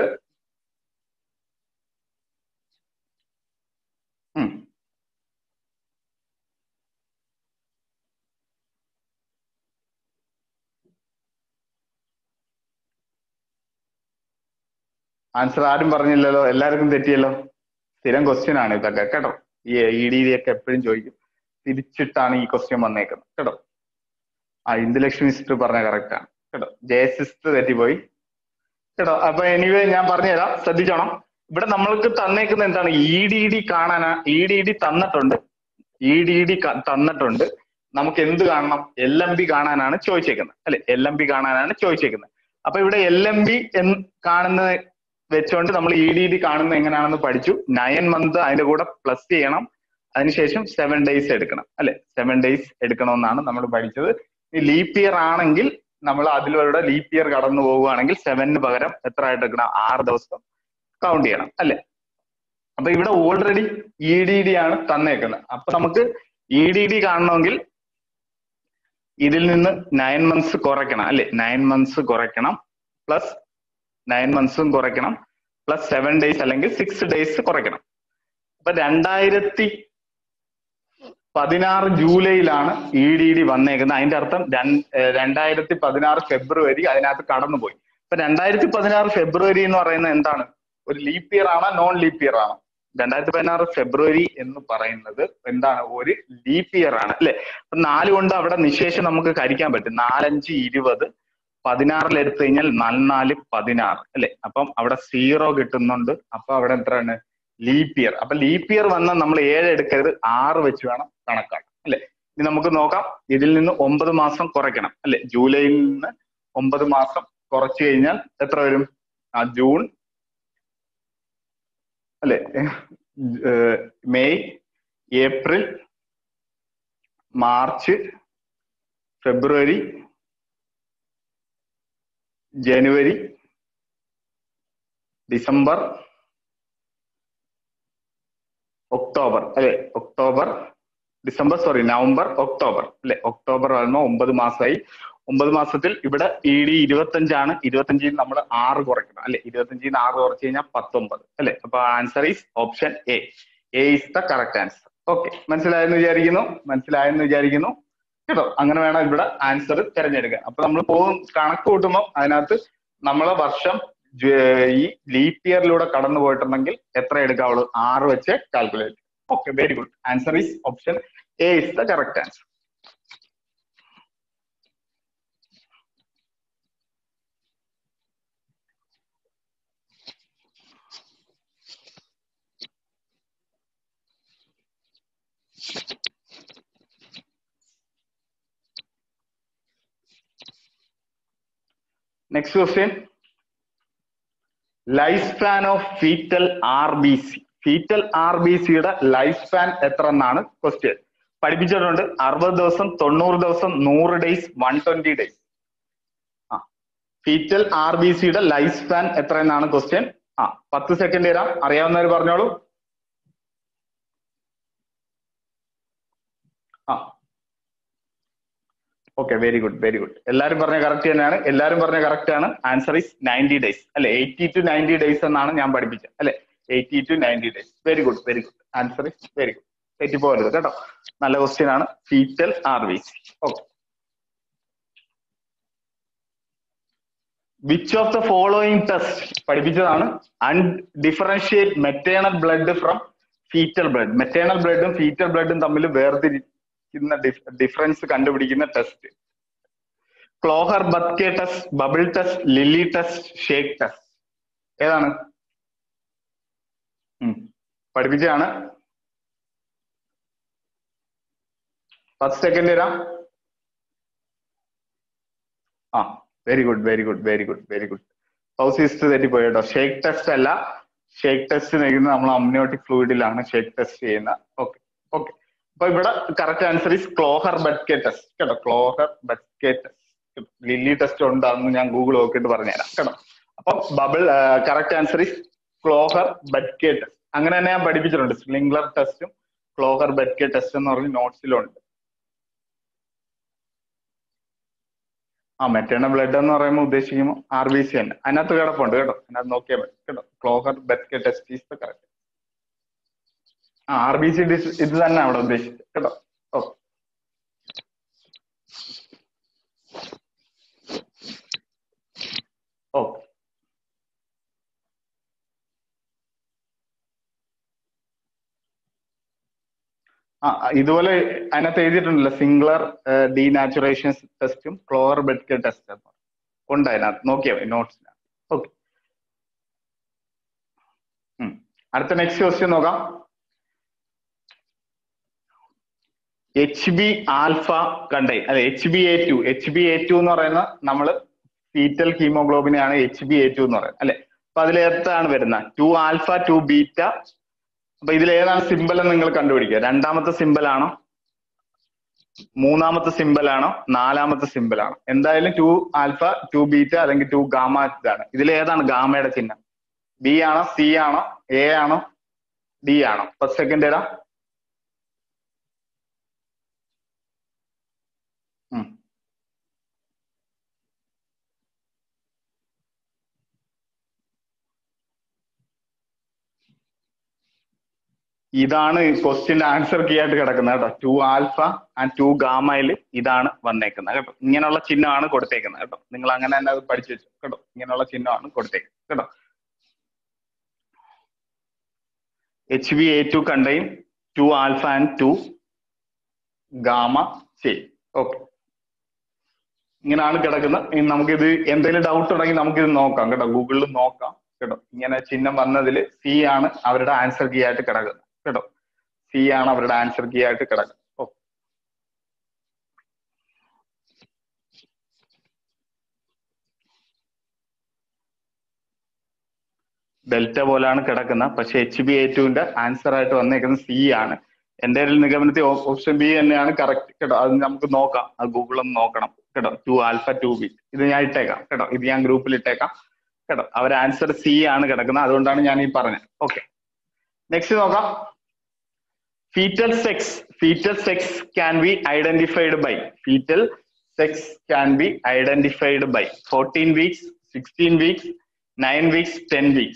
ആൻസർ ആരും പറഞ്ഞില്ലല്ലോ എല്ലാവർക്കും തെറ്റിയല്ലോ സ്ഥിരം ക്വസ്റ്റ്യൻ ആണ് ഇതൊക്കെ കേട്ടോ ഈ ഇ ഡി ഒക്കെ എപ്പോഴും ചോദിക്കും തിരിച്ചിട്ടാണ് ഈ ക്വസ്റ്റ്യൻ വന്നേക്കുന്നത് കേട്ടോ ആ ഇന്ദുലക്ഷ്മി സിസ്റ്റർ പറഞ്ഞ കറക്റ്റ് ആണ് കേട്ടോ ജയ സിസ്റ്റർ തെറ്റിപ്പോയി കേട്ടോ അപ്പൊ എനിവേ ഞാൻ പറഞ്ഞുതരാം ശ്രദ്ധിച്ചോണം ഇവിടെ നമ്മൾക്ക് തന്നേക്കുന്ന എന്താണ് ഇ ഡി ഡി കാണാനാ ഇ ഡി ഡി തന്നിട്ടുണ്ട് ഇ ഡി ഡി തന്നിട്ടുണ്ട് നമുക്ക് എന്ത് കാണണം എൽ എം ബി കാണാനാണ് ചോദിച്ചേക്കുന്നത് അല്ലെ എൽ എം ബി കാണാനാണ് ചോദിച്ചേക്കുന്നത് അപ്പൊ ഇവിടെ എൽ എം ബി എന്ന് കാണുന്നത് വെച്ചുകൊണ്ട് നമ്മൾ ഇ ഡി ഡി കാണുന്നത് എങ്ങനെയാണെന്ന് പഠിച്ചു നയൻ മന്ത് അതിന്റെ കൂടെ പ്ലസ് ചെയ്യണം അതിനുശേഷം സെവൻ ഡേയ്സ് എടുക്കണം അല്ലെ സെവൻ ഡേയ്സ് എടുക്കണമെന്നാണ് നമ്മൾ പഠിച്ചത് ഈ ലീപ്പ് ഇയർ ആണെങ്കിൽ നമ്മൾ അതിലൂടെ ലീപ്പ് ഇയർ കടന്നു പോവുകയാണെങ്കിൽ സെവനിന് പകരം എത്ര ആയിട്ട് എടുക്കണം ആറ് ദിവസം കൗണ്ട് ചെയ്യണം അല്ലെ അപ്പൊ ഇവിടെ ഓൾറെഡി ഇ ഡി ഡി ആണ് തന്നേക്കുന്നത് അപ്പൊ നമുക്ക് ഇ ഡി ഡി കാണണമെങ്കിൽ ഇതിൽ നിന്ന് നയൻ മന്ത്സ് കുറയ്ക്കണം അല്ലെ നയൻ മന്ത്സ് കുറയ്ക്കണം പ്ലസ് നയൻ മന്ത്സും കുറയ്ക്കണം പ്ലസ് സെവൻ ഡേയ്സ് അല്ലെങ്കിൽ സിക്സ് ഡേയ്സ് കുറയ്ക്കണം അപ്പൊ രണ്ടായിരത്തി പതിനാറ് ജൂലൈയിലാണ് ഇ ഡി ഡി വന്നേക്കുന്നത് അതിന്റെ അർത്ഥം രണ്ടായിരത്തി പതിനാറ് ഫെബ്രുവരി അതിനകത്ത് കടന്നുപോയി അപ്പൊ രണ്ടായിരത്തി പതിനാറ് ഫെബ്രുവരി എന്ന് പറയുന്നത് എന്താണ് ഒരു ലീപ്പ് ഇയർ ആണോ നോൺ ലീപ്പ് ഇയർ ആണോ രണ്ടായിരത്തി പതിനാറ് ഫെബ്രുവരി എന്ന് പറയുന്നത് എന്താണ് ഒരു ലീപ്പ് ഇയർ ആണ് അല്ലെ അപ്പൊ നാല് കൊണ്ട് അവിടെ നിശേഷം നമുക്ക് കരിക്കാൻ പറ്റും നാലഞ്ച് ഇരുപത് പതിനാറിൽ എടുത്തു കഴിഞ്ഞാൽ നാല് പതിനാറ് അല്ലെ അപ്പം അവിടെ സീറോ കിട്ടുന്നുണ്ട് അപ്പൊ അവിടെ എത്രയാണ് ലീപ്പ് ഇയർ അപ്പൊ ലീപ്പ് ഇയർ വന്നാൽ നമ്മൾ ഏഴ് എടുക്കരുത് ആറ് വെച്ച് വേണം കണക്കാക്കാം അല്ലെ ഇനി നമുക്ക് നോക്കാം ഇതിൽ നിന്ന് ഒമ്പത് മാസം കുറയ്ക്കണം അല്ലെ ജൂലൈയിൽ നിന്ന് ഒമ്പത് മാസം കുറച്ചു കഴിഞ്ഞാൽ എത്ര വരും ആ ജൂൺ അല്ലെ മെയ് ഏപ്രിൽ മാർച്ച് ഫെബ്രുവരി ജനുവരി ഡിസംബർ ഒക്ടോബർ അല്ലെ October December sorry November October അല്ലെ ഒക്ടോബർ വരുമ്പോൾ ഒമ്പത് മാസമായി ഒമ്പത് മാസത്തിൽ ഇവിടെ ഇ ഡി ഇരുപത്തഞ്ചാണ് ഇരുപത്തഞ്ചിൽ നമ്മൾ ആറ് കുറയ്ക്കണം അല്ലെ ഇരുപത്തഞ്ചിൽ നിന്ന് ആറ് കുറച്ച് കഴിഞ്ഞാൽ പത്തൊമ്പത് അല്ലെ അപ്പൊ answer is option A A is the correct answer okay മനസ്സിലായെന്ന് വിചാരിക്കുന്നു മനസ്സിലായെന്ന് വിചാരിക്കുന്നു കേട്ടോ അങ്ങനെ വേണം ഇവിടെ ആൻസർ തിരഞ്ഞെടുക്കാൻ അപ്പൊ നമ്മൾ പോകും കണക്ക് കൂട്ടുമ്പോൾ അതിനകത്ത് നമ്മളെ വർഷം ഈ ലീപ്പ് ഇയറിലൂടെ കടന്നു പോയിട്ടുണ്ടെങ്കിൽ എത്ര എടുക്കാവുള്ളൂ ആറ് വെച്ച് calculate okay very good answer is option A is the correct answer next question life span of foetal R B C foetal R B സിയുടെ ലൈഫ് സ്പാൻ എത്ര എന്നാണ് ക്വസ്റ്റ്യൻ പഠിപ്പിച്ചിട്ടുണ്ട് അറുപത് ദിവസം തൊണ്ണൂറ് ദിവസം നൂറ് ഡേയ്സ് വൺ ട്വന്റി ഡേയ്സ് ആ ഫീറ്റൽ ആർ ബി സിയുടെ ലൈഫ് സ്പാൻ എത്ര എന്നാണ് ക്വസ്റ്റ്യൻ ആ പത്ത് സെക്കൻഡ് തരാം അറിയാവുന്നവർ പറഞ്ഞോളൂ ആ okay very good very good എല്ലാരും പറഞ്ഞ കറക്റ്റ് തന്നെയാണ് എല്ലാരും പറഞ്ഞ കറക്റ്റ് ആണ് ആൻസർ ഇസ് നയൻറ്റി ഡേയ്സ് അല്ലെ എയ്റ്റി ടു നയൻറ്റി ഡേയ്സ് എന്നാണ് ഞാൻ പഠിപ്പിച്ചത് അല്ലെ eighty two ninety days very good very good answer is very good തെറ്റിപ്പോകരുത് കേട്ടോ നല്ല ക്വസ്റ്റ്യൻ ആണ് foetal R V C okay which of the following test പഠിപ്പിച്ചതാണ് undifferentiate maternal blood from foetal blood maternal ബ്ലഡും ഫീറ്റൽ ബ്ലഡും തമ്മിൽ വേർതിരിക്കുന്ന difference കണ്ടുപിടിക്കുന്ന test Kleihauer Betke test bubble test Lilly test shake test ഏതാണ് ഉം. പഠിപ്പിച്ചതാണ് ഫസ്റ്റ് സെക്കൻഡ് തരാം ആ very good very good very good very good പൗസിസ്റ്റ് തെറ്റിപ്പോയി കേട്ടോ ഷേക്ക് ടെസ്റ്റ് അല്ല ഷേക്ക് ടെസ്റ്റ് ചെയ്യുന്നത് നമ്മൾ അമ്നിയോട്ടിക് ഫ്ലൂയിഡിലാണ് ഷേക്ക് ടെസ്റ്റ് ചെയ്യുന്നത് ഓക്കെ ഓക്കെ അപ്പൊ ഇവിടെ correct answer is Kleihauer Betke test കേട്ടോ Kleihauer Betke test Lilly test ഉണ്ടാകുന്നു ഞാൻ ഗൂഗിൾ നോക്കിയിട്ട് പറഞ്ഞുതരാം കേട്ടോ അപ്പൊ bubble correct answer is Kleihauer Betke test അങ്ങനെ തന്നെ ഞാൻ പഠിപ്പിച്ചിട്ടുണ്ട് സ്ലിംഗ്ലർ ടെസ്റ്റും ക്ലോഹർ ബെഡ്കെ ടെസ്റ്റ് എന്ന് പറഞ്ഞ് നോട്ട്സിലുണ്ട് ആ മെറ്റേണൽ ബ്ലഡ് എന്ന് പറയുമ്പോൾ ഉദ്ദേശിക്കുമ്പോൾ ആർ ബി സി തന്നെ അതിനകത്ത് കിടപ്പുണ്ട് കേട്ടോ അതിനകത്ത് നോക്കിയാൽ മതി കേട്ടോ Kleihauer Betke test is the correct ആ ആർ ബി സി ഇത് തന്നെ അവിടെ ഉദ്ദേശിച്ചത് കേട്ടോ ഓ ഓ ആ ഇതുപോലെ അതിനകത്ത് എഴുതിയിട്ടുണ്ടല്ലോ സിംഗുലർ ഡീനാച്ചുറേഷൻ ടെസ്റ്റും ക്ലോർ ബെഡ് ടെസ്റ്റ് ഉണ്ട് അതിനകത്ത് നോക്കിയാൽ മതി നോട്ട്സിനകത്ത് ഓക്കെ അടുത്ത നെക്സ്റ്റ് ക്വസ്റ്റ്യൻ നോക്കാം എച്ച് ബി ആൽഫ കണ്ടേ അതെ H B A two H B A two എന്ന് പറയുന്ന നമ്മൾ ഫീറ്റൽ ഹീമോഗ്ലോബിനെയാണ് എച്ച് ബി എ ടു എന്ന് പറയുന്നത് അല്ലെ അപ്പൊ അതിലേത്താണ് വരുന്നത് ടു ആൽഫ ടു ബീറ്റ അപ്പൊ ഇതിൽ ഏതാണ് സിമ്പൽ എന്ന് നിങ്ങൾ കണ്ടുപിടിക്കുക രണ്ടാമത്തെ സിമ്പൽ ആണോ മൂന്നാമത്തെ സിമ്പൽ ആണോ നാലാമത്തെ സിമ്പൽ ആണോ എന്തായാലും ടു ആൽഫ ടു ബീറ്റ അല്ലെങ്കിൽ ടു ഗാമ ഇതാണ് ഇതിൽ ഏതാണ് ഗാമയുടെ ചിഹ്നം ബി ആണോ സി ആണോ എ ആണോ ഡി ആണോ ഫസ്റ്റ് സെക്കൻഡ് ഏതാ ഉം. ഇതാണ് ക്വസ്റ്റ്യന്റെ ആൻസർ കീ ആയിട്ട് കിടക്കുന്നത് കേട്ടോ ടു ആൽഫ ആൻഡ് ടു ഗാമയിൽ ഇതാണ് വന്നേക്കുന്നത് കേട്ടോ ഇങ്ങനെയുള്ള ചിഹ്നമാണ് കൊടുത്തേക്കുന്നത് കേട്ടോ നിങ്ങൾ അങ്ങനെ തന്നെ അത് പഠിച്ചു വെച്ചു കേട്ടോ ഇങ്ങനെയുള്ള ചിഹ്നമാണ് കൊടുത്തേക്കുന്നത് കേട്ടോ H B A two contain two alpha and two gamma ചെയ് ഓക്കെ ഇങ്ങനെയാണ് കിടക്കുന്നത് ഇനി നമുക്കിത് എന്തെങ്കിലും ഡൗട്ട് ഉണ്ടെങ്കിൽ നമുക്കിത് നോക്കാം കേട്ടോ ഗൂഗിളിൽ നോക്കാം കേട്ടോ ഇങ്ങനെ ചിഹ്നം വന്നതിൽ സി ആണ് അവരുടെ ആൻസർ കീ ആയിട്ട് കിടക്കുന്നത് കേട്ടോ സി ആണ് അവരുടെ ആൻസർ കീ ആയിട്ട് കിടക്കുന്നത് ഓ ഡെൽറ്റ പോലാണ് കിടക്കുന്നത് പക്ഷെ എച്ച് ബി എ ടുവിന്റെ ആൻസർ ആയിട്ട് വന്നേക്കുന്നത് സി ആണ് എന്റെ ഒരു നിഗമനത്തിൽ ഓപ്ഷൻ ബി തന്നെയാണ് കറക്റ്റ് കേട്ടോ അത് നമുക്ക് നോക്കാം അത് ഗൂഗിളിൽ ഒന്ന് നോക്കണം കേട്ടോ ടു ആൽഫ ടു ബി ഇത് ഞാൻ ഇട്ടേക്കാം കേട്ടോ ഇത് ഞാൻ ഗ്രൂപ്പിൽ ഇട്ടേക്കാം കേട്ടോ അവർ ആൻസർ സി ആണ് കിടക്കുന്നത് അതുകൊണ്ടാണ് ഞാൻ ഈ പറഞ്ഞത് ഓക്കെ നെക്സ്റ്റ് നോക്കാം foetal sex foetal sex can be identified by foetal sex can be identified by fourteen weeks sixteen weeks nine weeks ten weeks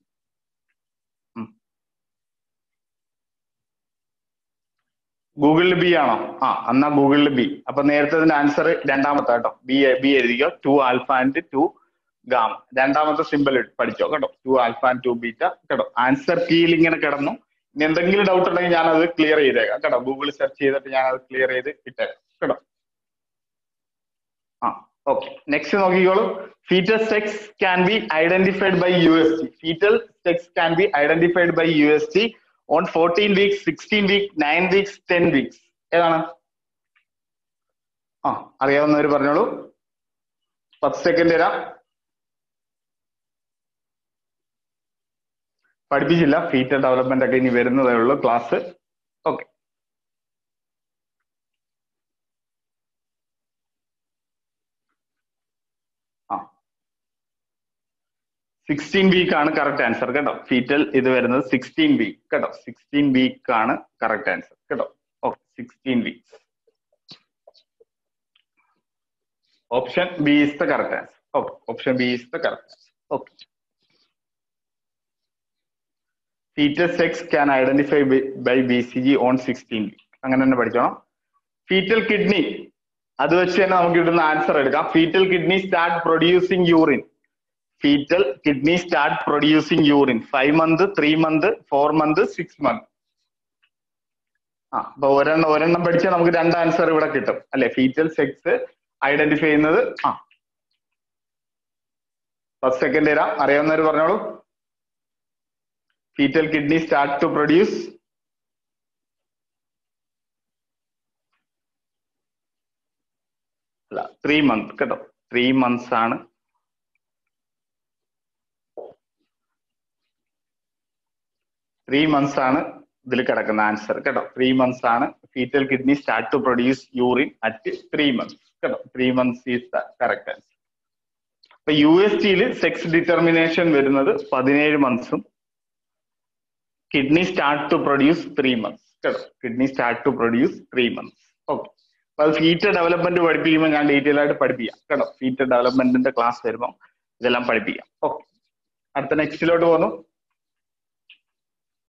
ഗൂഗിളിൽ ബി ആണോ ആ എന്നാ ഗൂഗിളിൽ ബി അപ്പൊ നേരത്തെ ആൻസർ രണ്ടാമത്തെ കേട്ടോ ബി ബി എഴുതിക്കോ two alpha and two gamma രണ്ടാമത്തെ സിമ്പിൾ പഠിച്ചോ കേട്ടോ two alpha and two beta കേട്ടോ ആൻസർ കീയിൽ ഇങ്ങനെ കിടന്നു ഇനി എന്തെങ്കിലും ഡൗട്ട് ഉണ്ടെങ്കിൽ ഞാൻ അത് ക്ലിയർ ചെയ്തേക്കാം കേട്ടോ ഗൂഗിൾ സെർച്ച് ചെയ്തിട്ട് ഞാൻ അത് ക്ലിയർ ചെയ്ത് ഇട്ടേക്കാം കേട്ടോ ആ ഓക്കെ നെക്സ്റ്റ് നോക്കിക്കോളൂ foetal sex can be identified by U S T foetal sex can be identified by U S T on fourteen weeks sixteen week nine weeks ten weeks ഏതാണ് ആ അറിയാവുന്നവർ പറഞ്ഞോളൂ പത്ത് സെക്കൻഡ് തരാം പഠിപ്പിച്ചില്ല ഫീറ്റൽ ഡെവലപ്മെന്റ് ഒക്കെ ഇനി വരുന്നതേ ഉള്ളൂ ക്ലാസ് ഓക്കെ ആ സിക്സ്റ്റീൻ വീക്ക് ആണ് കറക്റ്റ് ആൻസർ കേട്ടോ ഫീറ്റൽ ഇത് വരുന്നത് സിക്സ്റ്റീൻ വീക്ക് കേട്ടോ സിക്സ്റ്റീൻ വീക്ക് ആണ് കറക്റ്റ് ആൻസർ കേട്ടോ okay 16 weeks. Option B is the correct answer. Okay. Option B is the correct answer. Okay. Fetus sex can identify by, by BCG on 16 week. അങ്ങനെ തന്നെ പഠിച്ചോണം fetal kidney അത് വെച്ച് തന്നെ നമുക്ക് കിട്ടുന്ന answer എടുക്കാം foetal kidney start producing urine foetal kidney start producing urine five month three month four month six month ആ അപ്പൊ ഒരെണ്ണം ഒരെണ്ണം പഠിച്ചാൽ നമുക്ക് രണ്ട് ആൻസർ ഇവിടെ കിട്ടും അല്ലെ ഫീറ്റൽ സെക്സ് ഐഡന്റിഫൈ ചെയ്യുന്നത് ആ ഫസ്റ്റ് സെക്കൻഡ് തരാം അറിയാവുന്നവർ പറഞ്ഞോളൂ foetal kidney start to produce അല്ല ത്രീ മന്ത് കേട്ടോ ത്രീ മന്ത്സ് ആണ് ത്രീ മന്ത്സ് ആണ് ഇതിൽ കിടക്കുന്ന ആൻസർ കേട്ടോ ത്രീ മന്ത്സ് ആണ് foetal kidney start to produce urine at three months കേട്ടോ three months is the correct answer അപ്പൊ യു എസ് ടിയിൽ സെക്സ് ഡിറ്റർമിനേഷൻ വരുന്നത് പതിനേഴ് മന്ത്സും kidney start to produce three months കേട്ടോ kidney start to produce three months okay അപ്പൊ അത് ഫീറ്റർ development പഠിപ്പിക്കുമ്പോൾ ഞാൻ ഡീറ്റെയിൽ ആയിട്ട് പഠിപ്പിക്കാം കേട്ടോ ഫീറ്റർ ഡെവലപ്മെന്റിന്റെ ക്ലാസ് വരുമ്പോൾ ഇതെല്ലാം പഠിപ്പിക്കാം ഓക്കെ അടുത്ത നെക്സ്റ്റിലോട്ട് പോകുന്നു